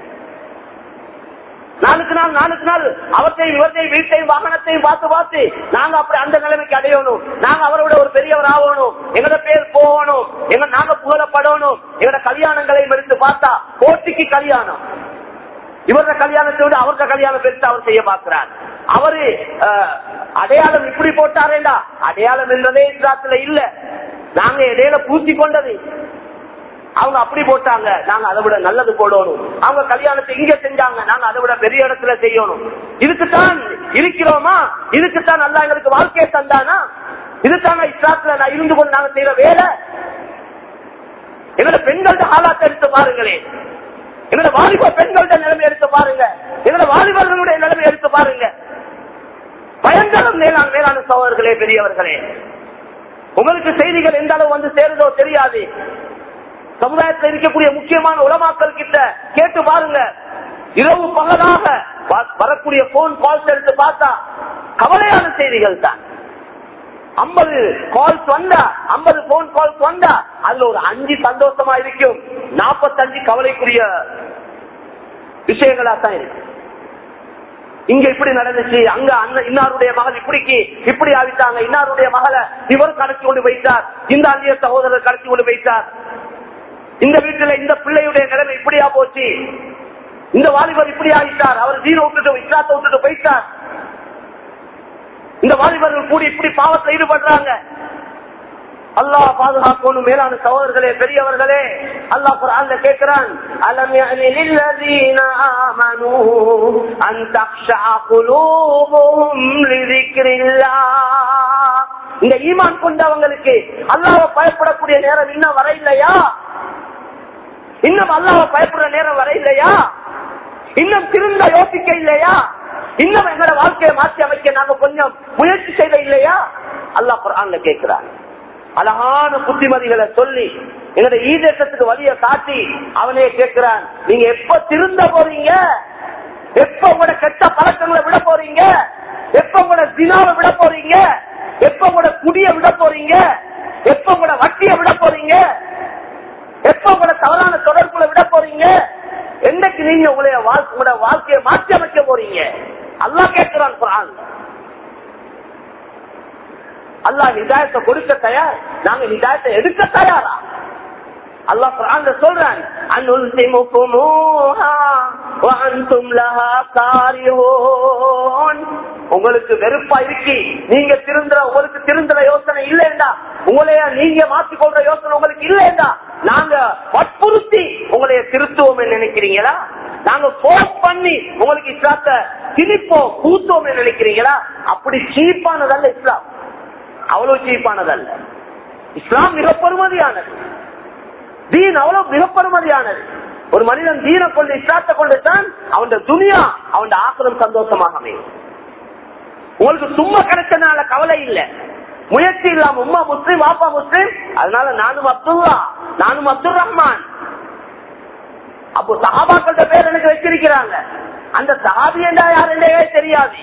நாளுக்கு நாள் நாளுக்கு நாள் அவற்றையும் இவற்றையும் வீட்டையும் வாகனத்தையும் பார்த்து பார்த்து நாங்க அப்படி அந்த நிலைமைக்கு அடையணும் நாங்க அவரோட ஒரு பெரியவர் ஆகணும் எங்கட பேர் போகணும் எங்க நாங்க புகழப்படணும் எங்கட கல்யாணங்களையும் எடுத்து பார்த்தா போட்டிக்கு கல்யாணம் இவர கல்யாணத்தை விட அவரோட கல்யாணம் பெருசு அவர் செய்ய பார்க்கிறார் அவரு அஹ், அடையாளம் இப்படி போட்டாரேண்டா அடையாளம் என்றதே இஸ்லாத்துல இல்ல நாங்க இடையில பூசி கொண்டது அவங்க அப்படி போட்டாங்க நாங்க அதை விட நல்லது போடணும் அவங்க கல்யாணத்தை இங்க செஞ்சாங்க நாங்க அதை விட பெரிய இடத்துல செய்யணும் இதுக்குத்தான் இருக்கிறோமா இதுக்குத்தான் நல்லா எங்களுக்கு வாழ்க்கையை தந்தானா இதுதாங்க இஸ்லாத்துல நான் இருந்து கொண்டு நாங்க செய்யற வேலை எங்களோட பெண்கள்ட்ட ஆளாத்த எடுத்து பாருங்களேன் எங்களோட வாலிப பெண்கள்ட்ட நிலைமை எடுத்து பாருங்க எங்களோட வாலிபர்களுடைய நிலைமை எடுத்து பாருங்க பயங்கரம் மேலான மேலான சோழர்களே பெரியவர்களே உங்களுக்கு செய்திகள் எந்த அளவு வந்து சேருதோ தெரியாது சமுதாயத்தில் இருக்கக்கூடிய முக்கியமான உலமாக்கள் கிட்ட கேட்டு பாருங்க இரவு பகலாக வ- வரக்கூடிய போன் கால்ஸ் எடுத்து பார்த்தா கவலையான செய்திகள் தான் ஐம்பது கால்ஸ் வந்தா ஐம்பது போன் கால்ஸ் வந்தா அதுல ஒரு அஞ்சு சந்தோஷமா இருக்கும் நாற்பத்தஞ்சு கவலைக்குரிய விஷயங்களா தான் இருக்கு இங்க இப்படி நடந்துச்சு அங்க அந்த இன்னாருடைய மகள் இப்படிக்கு இப்படி ஆவிட்டாங்க இன்னாருடைய மகளை இவர் கடத்தி கொண்டு வைத்தார் இந்த அந்நிய சகோதரர் கடத்தி கொண்டு வைத்தார் இந்த வீட்டுல இந்த பிள்ளையுடைய நிலைமை இப்படியா போச்சு இந்த வாலிபர் இப்படி ஆகிட்டார் அவர் ஜீரோ விட்டுட்டு இஸ்லாத்தை விட்டுட்டு போயிட்டார் இந்த வாலிபர்கள் கூடி இப்படி பாவத்தில் ஈடுபடுறாங்க அல்லாஹ் பாதுகாக்கணும் மேலான சகோதரர்களே பெரியவர்களே அல்லாஹ் குர்ஆன்ல கேட்கிறான் அலம் யஅனி லில்லதீன ஆமனூ அன் தக்ஷா குலூபுஹும் லிذிக்ரில்லாஹ் இந்த ஈமான் கொண்டவங்களுக்கு அல்லாஹ்வை பயப்படக்கூடிய நேரம் இன்னும் வர இல்லையா இன்னும் அல்லாஹ்வை பயப்படுற நேரம் வர இல்லையா இன்னும் திருந்த யோசிக்க இல்லையா இன்னும் எங்களோட வாழ்க்கையை மாற்றி அமைக்க நாங்க கொஞ்சம் முயற்சி செய்த இல்லையா அல்லாஹ் குர்ஆன்ல கேட்கிறான் அழகான புத்திமதிகளை சொல்லி எங்கட ஈதேசத்துக்கு வழிய காட்டி அவனே கேட்கிறான் நீங்க எப்ப திருந்த போறீங்க எப்ப உங்களோட கெட்ட பழக்கங்களை விட போறீங்க எப்ப உங்களோட தினாவை விட போறீங்க எப்ப உங்களோட குடிய விட போறீங்க எப்ப உங்களோட வட்டியை விட போறீங்க எப்ப உங்களோட தவறான தொடர்புல விட போறீங்க என்னைக்கு நீங்க உங்களுடைய வாழ்க்கை உங்களோட வாழ்க்கையை மாற்றி அமைக்க போறீங்க அல்லாஹ் கேட்கிறான் குரான் அல்லாஹ் ஹிதாயத்தை கொடுக்க தயார் நாங்க ஹிதாயத்தை எடுக்க தயாரா அல்லாஹ் குர்ஆன்ல சொல்றான் அனுல்சிமுகுமூஹா வ அன்தும் லஹா காரிஹூன் உங்களுக்கு வெறுப்பா இருக்கி நீங்க திருந்துற உங்களுக்கு திருந்துற யோசனை இல்லைண்டா உங்களைய நீங்க மாற்றிக் கொள்ற யோசனை உங்களுக்கு இல்லைண்டா நாங்க வற்புறுத்தி உங்களைய திருத்துவோம் நினைக்கிறீங்களா நாங்க போர்ஸ் பண்ணி உங்களுக்கு இஸ்லாத்தை திணிப்போம் கூத்துவோம் நினைக்கிறீங்களா அப்படி சீப்பானதல்ல இஸ்லாம் அவ்வளவு சீப்பானதல்ல இஸ்லாம் மிக பெருமதியானது தீன் அவ்வளவு மிக பெருமதியானது ஒரு மனிதன் தீனை கொண்டு இஸ்லாத்தை கொண்டு தான் அவன் துனியா அவன் ஆக்கிரம் சந்தோஷமாக அமையும் உங்களுக்கு சும்மா கிடைச்சதுனால கவலை இல்ல முயற்சி இல்லாம உம்மா முஸ்லீம் வாப்பா முஸ்லீம் அதனால நானும் அப்துல்லா நானும் அப்துல் ரஹ்மான் அப்போ சஹாபாக்கள பேர் எனக்கு வச்சிருக்கிறாங்க அந்த சஹாபி என்றா யாருன்றே தெரியாது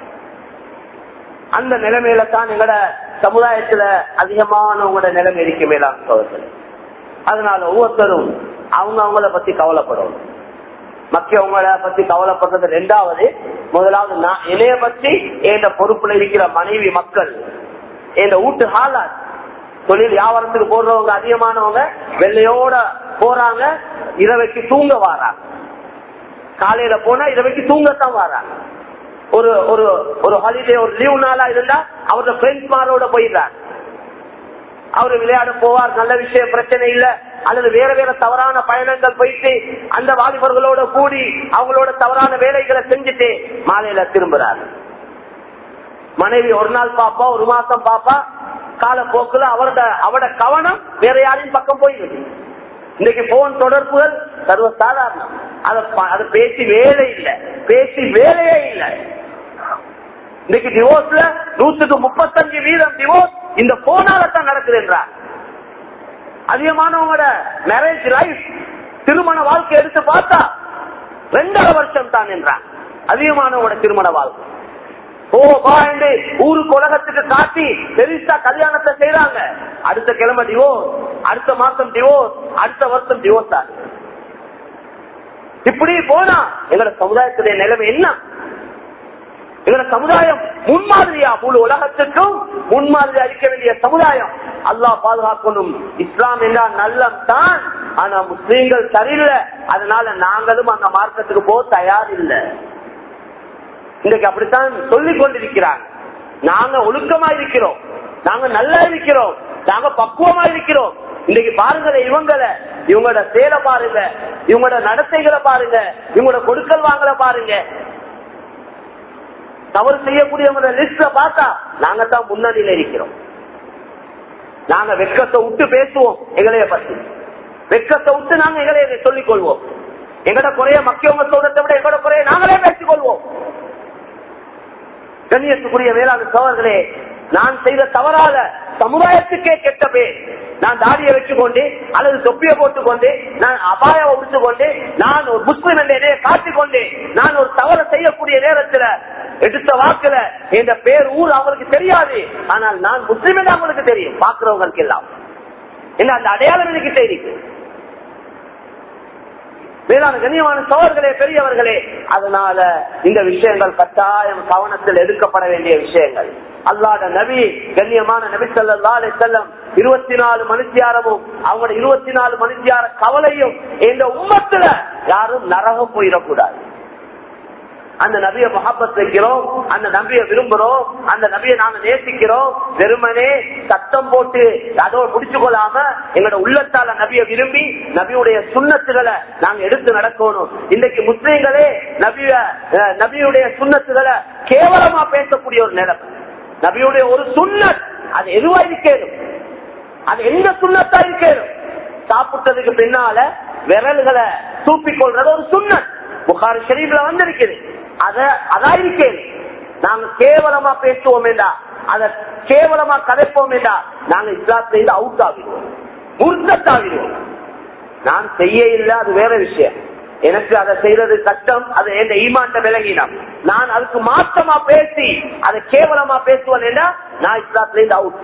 அந்த நிலைமையில தான் எங்கட சமுதாயத்துல அதிகமானவங்களோட நிலைமை இருக்க மேலாம் சோதனை அதனால ஒவ்வொருத்தரும் அவங்க அவங்கள பத்தி கவலைப்படணும் மக்கியவங்கள பத்தி கவலைப்படுறது ரெண்டாவது முதலாவது நான் என்னைய பத்தி என் பொறுப்புல இருக்கிற மனைவி மக்கள் என் வீட்டு ஹாலாத் தொழில் வியாபாரத்துக்கு போடுறவங்க அதிகமானவங்க வெள்ளையோட போறாங்க இரவைக்கு தூங்க வாராங்க காலையில போனா இதை வச்சு தூங்கத்தான் வராங்க ஒரு ஒரு ஒரு ஹாலிடே ஒரு லீவ் நாளா இருந்தா அவரோட ஃப்ரெண்ட்ஸ் மாரோட போயிடுறாங்க அவரு விளையாட போவார் நல்ல விஷயம் பிரச்சனை இல்ல அல்லது வேற வேற தவறான பயணங்கள் போயிட்டு அந்த வாலிபர்களோட கூடி அவங்களோட தவறான வேலைகளை செஞ்சுட்டு மாலையில திரும்புறாரு மனைவி ஒரு நாள் பாப்பா ஒரு மாசம் பாப்பா காலப்போக்குல அவரோட அவரோட கவனம் வேற யாரையும் பக்கம் போயிடுது இன்னைக்கு போன் தொடர்புகள் சர்வ சாதாரணம் அத ப- அது பேசி வேலை இல்ல பேசி வேலையே இல்ல இன்னைக்கு டிவோர்ஸ்ல நூற்றுக்கு முப்பத்தஞ்சு வீதம் டிவோர்ஸ் இந்த போனால தான் நடக்குது என்றார் அதிகமானவங்களோட மேரேஜ் லைஃப் திருமண வாழ்க்கை எடுத்து பார்த்தா ரெண்டரை வருஷம் தான் என்றான் அதிகமானவங்களோட திருமண வாழ்க்கை ஓ வா என்று ஊருக்கு உலகத்துக்கு காட்டி பெருசா கல்யாணத்தை செய்யறாங்க அடுத்த கிழமை டிவோர்ஸ் அடுத்த மாசம் டிவோர்ஸ் அடுத்த வருஷம் டிவோர்ஸ் ஆகுது இப்படி போனா எங்களோட சமுதாயத்துடைய நிலைமை என்ன எங்களோட சமுதாயம் முன்மாதிரியா முழு உலகத்துக்கும் முன்மாதிரி அளிக்க வேண்டிய சமுதாயம் அல்லாஹ் பாதுகாக்கணும் இஸ்லாம் என்றால் நல்லம் தான் ஆனா முஸ்லீம்கள் சரியில்லை அதனால நாங்களும் அந்த மார்க்கத்துக்கு போக தயார் இல்லை இன்றைக்கு அப்படித்தான் சொல்லிக் கொண்டிருக்கிறாங்க நாங்க ஒழுக்கமா இருக்கிறோம் நாங்க நல்லா இருக்கிறோம் நாங்க பக்குவமா இருக்கிறோம் இன்னைக்கு பாருங்க இவங்களை இவங்களோட சேலை பாருங்க இவங்களோட நடத்தைகளை பாருங்க இவங்களோட கொடுக்கல் வாங்கல பாருங்க தவறு செய்யக்கூடியவங்களோட லிஸ்ட பார்த்தா நாங்க தான் முன்னணியில இருக்கிறோம் நாங்க வெக்கத்தை விட்டு பேசுவோம் எங்களைய பத்தி வெக்கத்தை விட்டு நாங்க எங்களைய சொல்லிக் கொள்வோம் எங்கட குறைய மக்கியவங்க சொல்றதை விட எங்கட குறைய நாங்களே பேசிக் கொள்வோம் கண்ணியத்துக்குரிய வேளாண் சோழர்களே நான் செய்த தவறால சமுதாயத்துக்கே கெட்ட பேர் நான் தாடியை வச்சுக்கொண்டு அல்லது தொப்பியை போட்டுக்கொண்டு நான் அபாயம் உடுத்துக்கொண்டு நான் ஒரு முஸ்லிம் என்ற இடையே காட்டிக்கொண்டு நான் ஒரு தவறு செய்யக்கூடிய நேரத்துல எடுத்த வாக்குல என்ற பேர் ஊர் அவங்களுக்கு தெரியாது ஆனால் நான் முஸ்லிம் என்று அவங்களுக்கு தெரியும் பாக்குறவங்களுக்கு எல்லாம் என்ன அந்த அடையாளம் எனக்கு தெரியும் மேலான கண்ணியமான சோழர்களே பெரியவர்களே அதனால இந்த விஷயங்கள் கட்டாயம் கவனத்தில் எடுக்கப்பட வேண்டிய விஷயங்கள் அல்லாத நபி கண்ணியமான நபி சொல்லா செல்லம் இருபத்தி நாலு மனுஷியாரமும் அவங்களோட இருபத்தி நாலு மனுஷியார கவலையும் இந்த உம்மத்துல யாரும் நரகம் போயிடக்கூடாது அந்த நபிய மகாபத் வைக்கிறோம் அந்த நபிய விரும்புறோம் அந்த நபிய நாங்க நேசிக்கிறோம் வெறுமனே சத்தம் போட்டு அதோட முடிச்சு கொள்ளாம எங்களோட உள்ளத்தால நபிய விரும்பி நபியுடைய சுண்ணத்துகளை நாங்க எடுத்து நடக்கணும் இன்னைக்கு முஸ்லீம்களே நபிய அஹ், நபியுடைய சுண்ணத்துகளை கேவலமா பேசக்கூடிய ஒரு நிலைமை நபியுடைய ஒரு சுண்ணத் அது எதுவா இருக்கேனும் அது எந்த சுண்ணத்தா இருக்கேனும் சாப்பிட்டதுக்கு பின்னால விரல்களை தூப்பிக் கொள்றது ஒரு சுண்ணத் புகார் ஷரீஃப்ல வந்திருக்குது அத அதா இருக்கேன் நாங்க கேவலமா பேசுவோம் என்றா அத கேவலமா கதைப்போம் என்றா நாங்க இஸ்லாத்துல இருந்து அவுட் ஆகிடுவோம் முர்த்தத்தாகிடுவோம் நான் செய்ய இல்லை அது வேற விஷயம் எனக்கு அதை செய்யறது கஷ்டம் அது எந்த ஈமாண்ட விலகினம் நான் அதுக்கு மாற்றமா பேசி அதை கேவலமா பேசுவேன் என்றா நான் இஸ்லாத்துல இருந்து அவுட்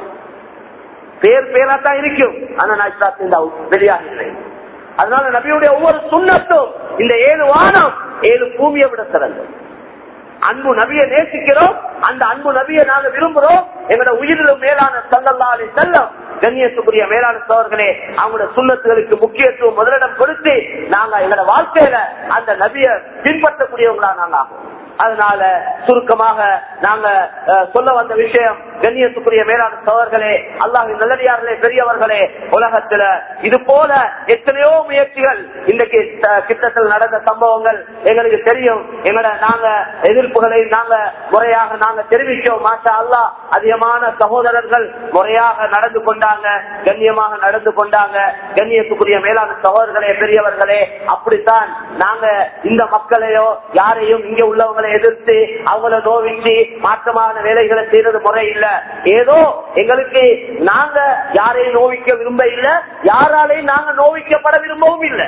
பேர் பேரா தான் இருக்கும் ஆனா நான் இஸ்லாத்துல இருந்து அவுட் வெளியாகிறேன் அதனால நபியுடைய ஒவ்வொரு சுண்ணத்தும் இந்த ஏழு வானம் ஏழு பூமியை விட சிறந்தது அன்பு நபியை நேசிக்கிறோம் அந்த அன்பு நபியை நாங்க விரும்புறோம் எங்களோட உயிரிலும் மேலான சல்லல்லாலே செல்லம் கண்ணியத்துக்குரிய மேலான சோழர்களே அவங்களோட சுண்ணத்துகளுக்கு முக்கியத்துவம் முதலிடம் கொடுத்து நாங்க எங்களோட வாழ்க்கையில அந்த நபியை பின்பற்றக்கூடியவங்களா நாங்க ஆகும் அதனால சுருக்கமாக நாங்க அஹ், சொல்ல வந்த விஷயம் கண்ணியத்துக்குரிய மேலான சோழர்களே அல்லாஹின் நல்லடியார்களே பெரியவர்களே உலகத்துல இது போல எத்தனையோ முயற்சிகள் இன்றைக்கு த- கிட்டத்தில் நடந்த சம்பவங்கள் எங்களுக்கு தெரியும் எங்களோட நாங்க எதிர்ப்புகளை நாங்க முறையாக நாங்க தெரிவிச்சோம் மாஷா அல்லாஹ் அதிகமான சகோதரர்கள் முறையாக நடந்து கொண்டாங்க கண்ணியமாக நடந்து கொண்டாங்க கண்ணியத்துக்குரிய மேலான சகோதரர்களே பெரியவர்களே அப்படித்தான் நாங்க இந்த மக்களையோ யாரையும் இங்க உள்ளவங்களை எதிர்த்து அவங்கள நோவிச்சு மாற்றமான வேலைகளை செய்யறது முறை இல்ல ஏதோ எங்களுக்கு நாங்க யாரையும் நோவிக்க விரும்ப இல்ல யாராலையும் நாங்க நோவிக்கப்பட விரும்பவும் இல்லை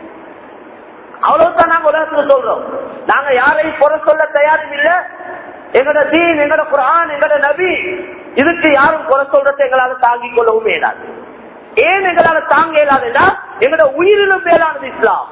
அவ்வளவுதான் நாங்க உலகத்துக்கு சொல்றோம் நாங்க யாரையும் குறை சொல்ல தயாரும் இல்ல எங்கட தீன் எங்கட குரான் எங்கட நபி இதுக்கு யாரும் குறை சொல்றதை எங்களால தாங்கிக் கொள்ளவும் இயலாது ஏன் எங்களால தாங்க இயலாதுன்னா எங்கட உயிரிலும் மேலானது இஸ்லாம்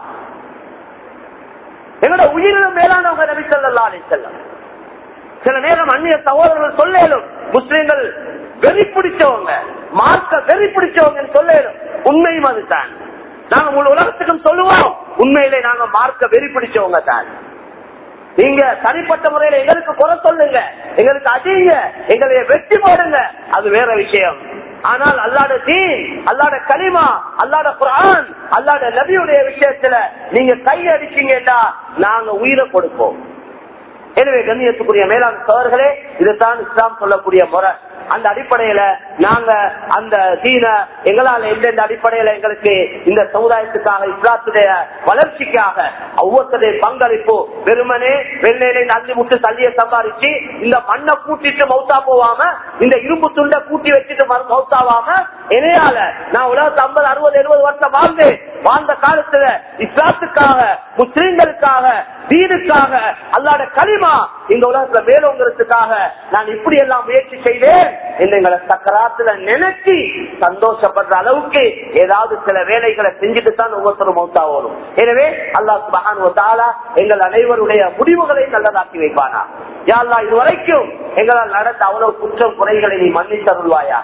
எங்கட உயிரிலும் மேலானவங்க நபி ஸல்லல்லாஹு அலைஹி வஸல்லம் சில நேரம் அந்நிய சகோதரர்கள் சொல்லேலும் முஸ்லிம்கள் வெறி பிடிச்சவங்க மார்க்க வெறி பிடிச்சவங்க சொல்லேலும் உண்மையும் அதுதான் நாங்க முழு உலகத்துக்கும் சொல்லுவோம் உண்மையிலே நாங்க மார்க்க வெறி பிடிச்சவங்க தான் நீங்க தனிப்பட்ட முறையில எங்களுக்கு குறை சொல்லுங்க எங்களுக்கு அடிங்க எங்களை வெட்டி போடுங்க அது வேற விஷயம் ஆனால் அல்லாட தீன் அல்லாட கலிமா அல்லாட குரான் அல்லாட நபியுடைய விஷயத்துல நீங்க கை அடிச்சீங்கன்னா நாங்க உயிரை கொடுப்போம் எனவே கண்ணியத்துக்குரிய மேலாண் சோழர்களே இதுதான் இஸ்லாம் சொல்லக்கூடிய முறை அந்த அடிப்படையில நாங்க அந்த தீன எங்களால் எந்தெந்த அடிப்படையில எங்களுக்கு இந்த சமுதாயத்துக்காக இஸ்லாத்துடைய வளர்ச்சிக்காக ஒவ்வொருத்தருடைய பங்களிப்பு வெறுமனே வெள்ளையில அள்ளி முட்டு தள்ளிய சம்பாதிச்சு இந்த மண்ணை கூட்டிட்டு மௌத்தா போவாம இந்த இரும்பு துண்டை கூட்டி வச்சுட்டு மறு- மௌத்தாவாம என்னையால நான் உலகத்து ஐம்பது அறுபது எழுபது வருஷம் வாழ்ந்து வாழ்ந்த காலத்துல இஸ்லாத்துக்காக முஸ்லிம்களுக்காக தீனுக்காக அல்லாட களிமா இந்த உலகத்துல மேலோங்கிறதுக்காக நான் இப்படி எல்லாம் முயற்சி செய்தேன் என்று எங்களை சக்கராத்துல நினைச்சு சந்தோஷப்படுற அளவுக்கு ஏதாவது சில வேலைகளை செஞ்சுட்டு தான் ஒவ்வொருத்தரும் மௌத்தா வரும் எனவே அல்லாஹ் சுபஹான் தாலா எங்கள் அனைவருடைய முடிவுகளை நல்லதாக்கி வைப்பானா யா அல்லாஹ் இதுவரைக்கும் எங்களால் நடந்த அவ்வளவு குற்றம் குறைகளை நீ மன்னித்தருள்வாயா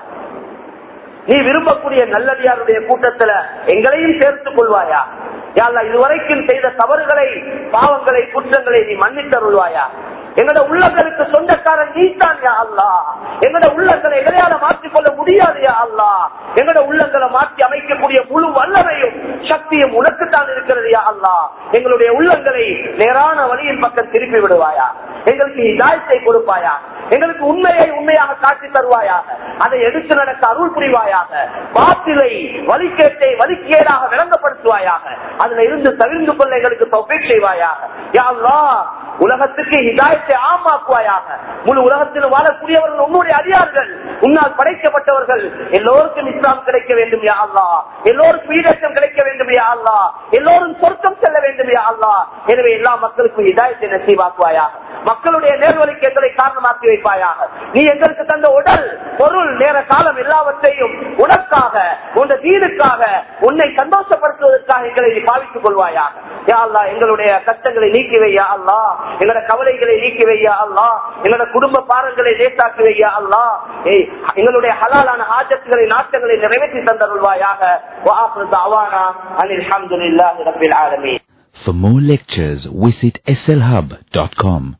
நீ விரும்பக்கூடிய நல்லடியாருடைய கூட்டத்துல எங்களையும் சேர்த்துக் கொள்வாயா யாழ்லா இதுவரைக்கும் செய்த தவறுகளை பாவங்களை குற்றங்களை நீ மன்னித்தருள்வாயா எங்களோட உள்ளங்களுக்கு சொந்தக்காரன் நீத்தான் யா அல்லா எங்களோட உள்ளங்களை எங்களையால மாற்றிக்கொள்ள முடியாது யா அல்லா எங்களோட உள்ளங்களை மாற்றி அமைக்கக்கூடிய முழு வல்லமையும் சக்தியும் உனக்குத்தான் இருக்கிறது யா அல்லா எங்களுடைய உள்ளங்களை நேரான வழியின் பக்கம் திருப்பி விடுவாயா எங்களுக்கு இதாயத்தை கொடுப்பாயா எங்களுக்கு உண்மையை உண்மையாக காட்டி தருவாயாக அதை எடுத்து நடக்க அருள் புரிவாயாக பாத்திலை வலிக்கேட்டை வலிக்கேடாக விளங்கப்படுத்துவாயாக அதுல இருந்து தவிர்ந்து கொள்ள எங்களுக்கு தொகை செய்வாயாக யா அல்லாஹ், உலகத்துக்கு ஹிதாயத்தை ஆமாக்குவாயாக முழு உலகத்தில் வாழக்கூடியவர்கள் உன்னுடைய அடியார்கள் உன்னால் படைக்கப்பட்டவர்கள் எல்லோருக்கும் இஸ்லாம் கிடைக்க வேண்டும் யா அல்லாஹ் எல்லோருக்கும் ஈடேற்றம் கிடைக்க வேண்டும் யா அல்லாஹ் எல்லோரும் சொர்க்கம் செல்ல வேண்டும் யா அல்லாஹ் எனவே எல்லா மக்களுக்கும் ஹிதாயத்தை நசீவாக்குவாயாக மக்களுடைய நேர்வழிக்கு எங்களை காரணமாக்கி வைப்பாயாக நீ எங்களுக்கு தந்த உடல் பொருள் நேர காலம் எல்லாவற்றையும் உனக்காக உன் தீனுக்காக உன்னை சந்தோஷப்படுத்துவதற்காக எங்களை நீ பாவித்துக் கொள்வாயாக யா அல்லாஹ் எங்களுடைய கஷ்டங்களை நீக்கி வையா அல்லா எங்களோட கவலைகளை நீக்கி வையா அல்லா எங்களோட குடும்ப பாரங்களை லேசாக்கி வையா அல்லா ஏய், எங்களுடைய ஹலாலான ஆஜத்துகளை நாட்டங்களை நிறைவேற்றி தந்தருள்வாயாக வாஹு தாவானா அனில் அல்ஹம்துலில்லாஹி ரப்பில் ஆலமீன் For more lectures, visit slhub.com.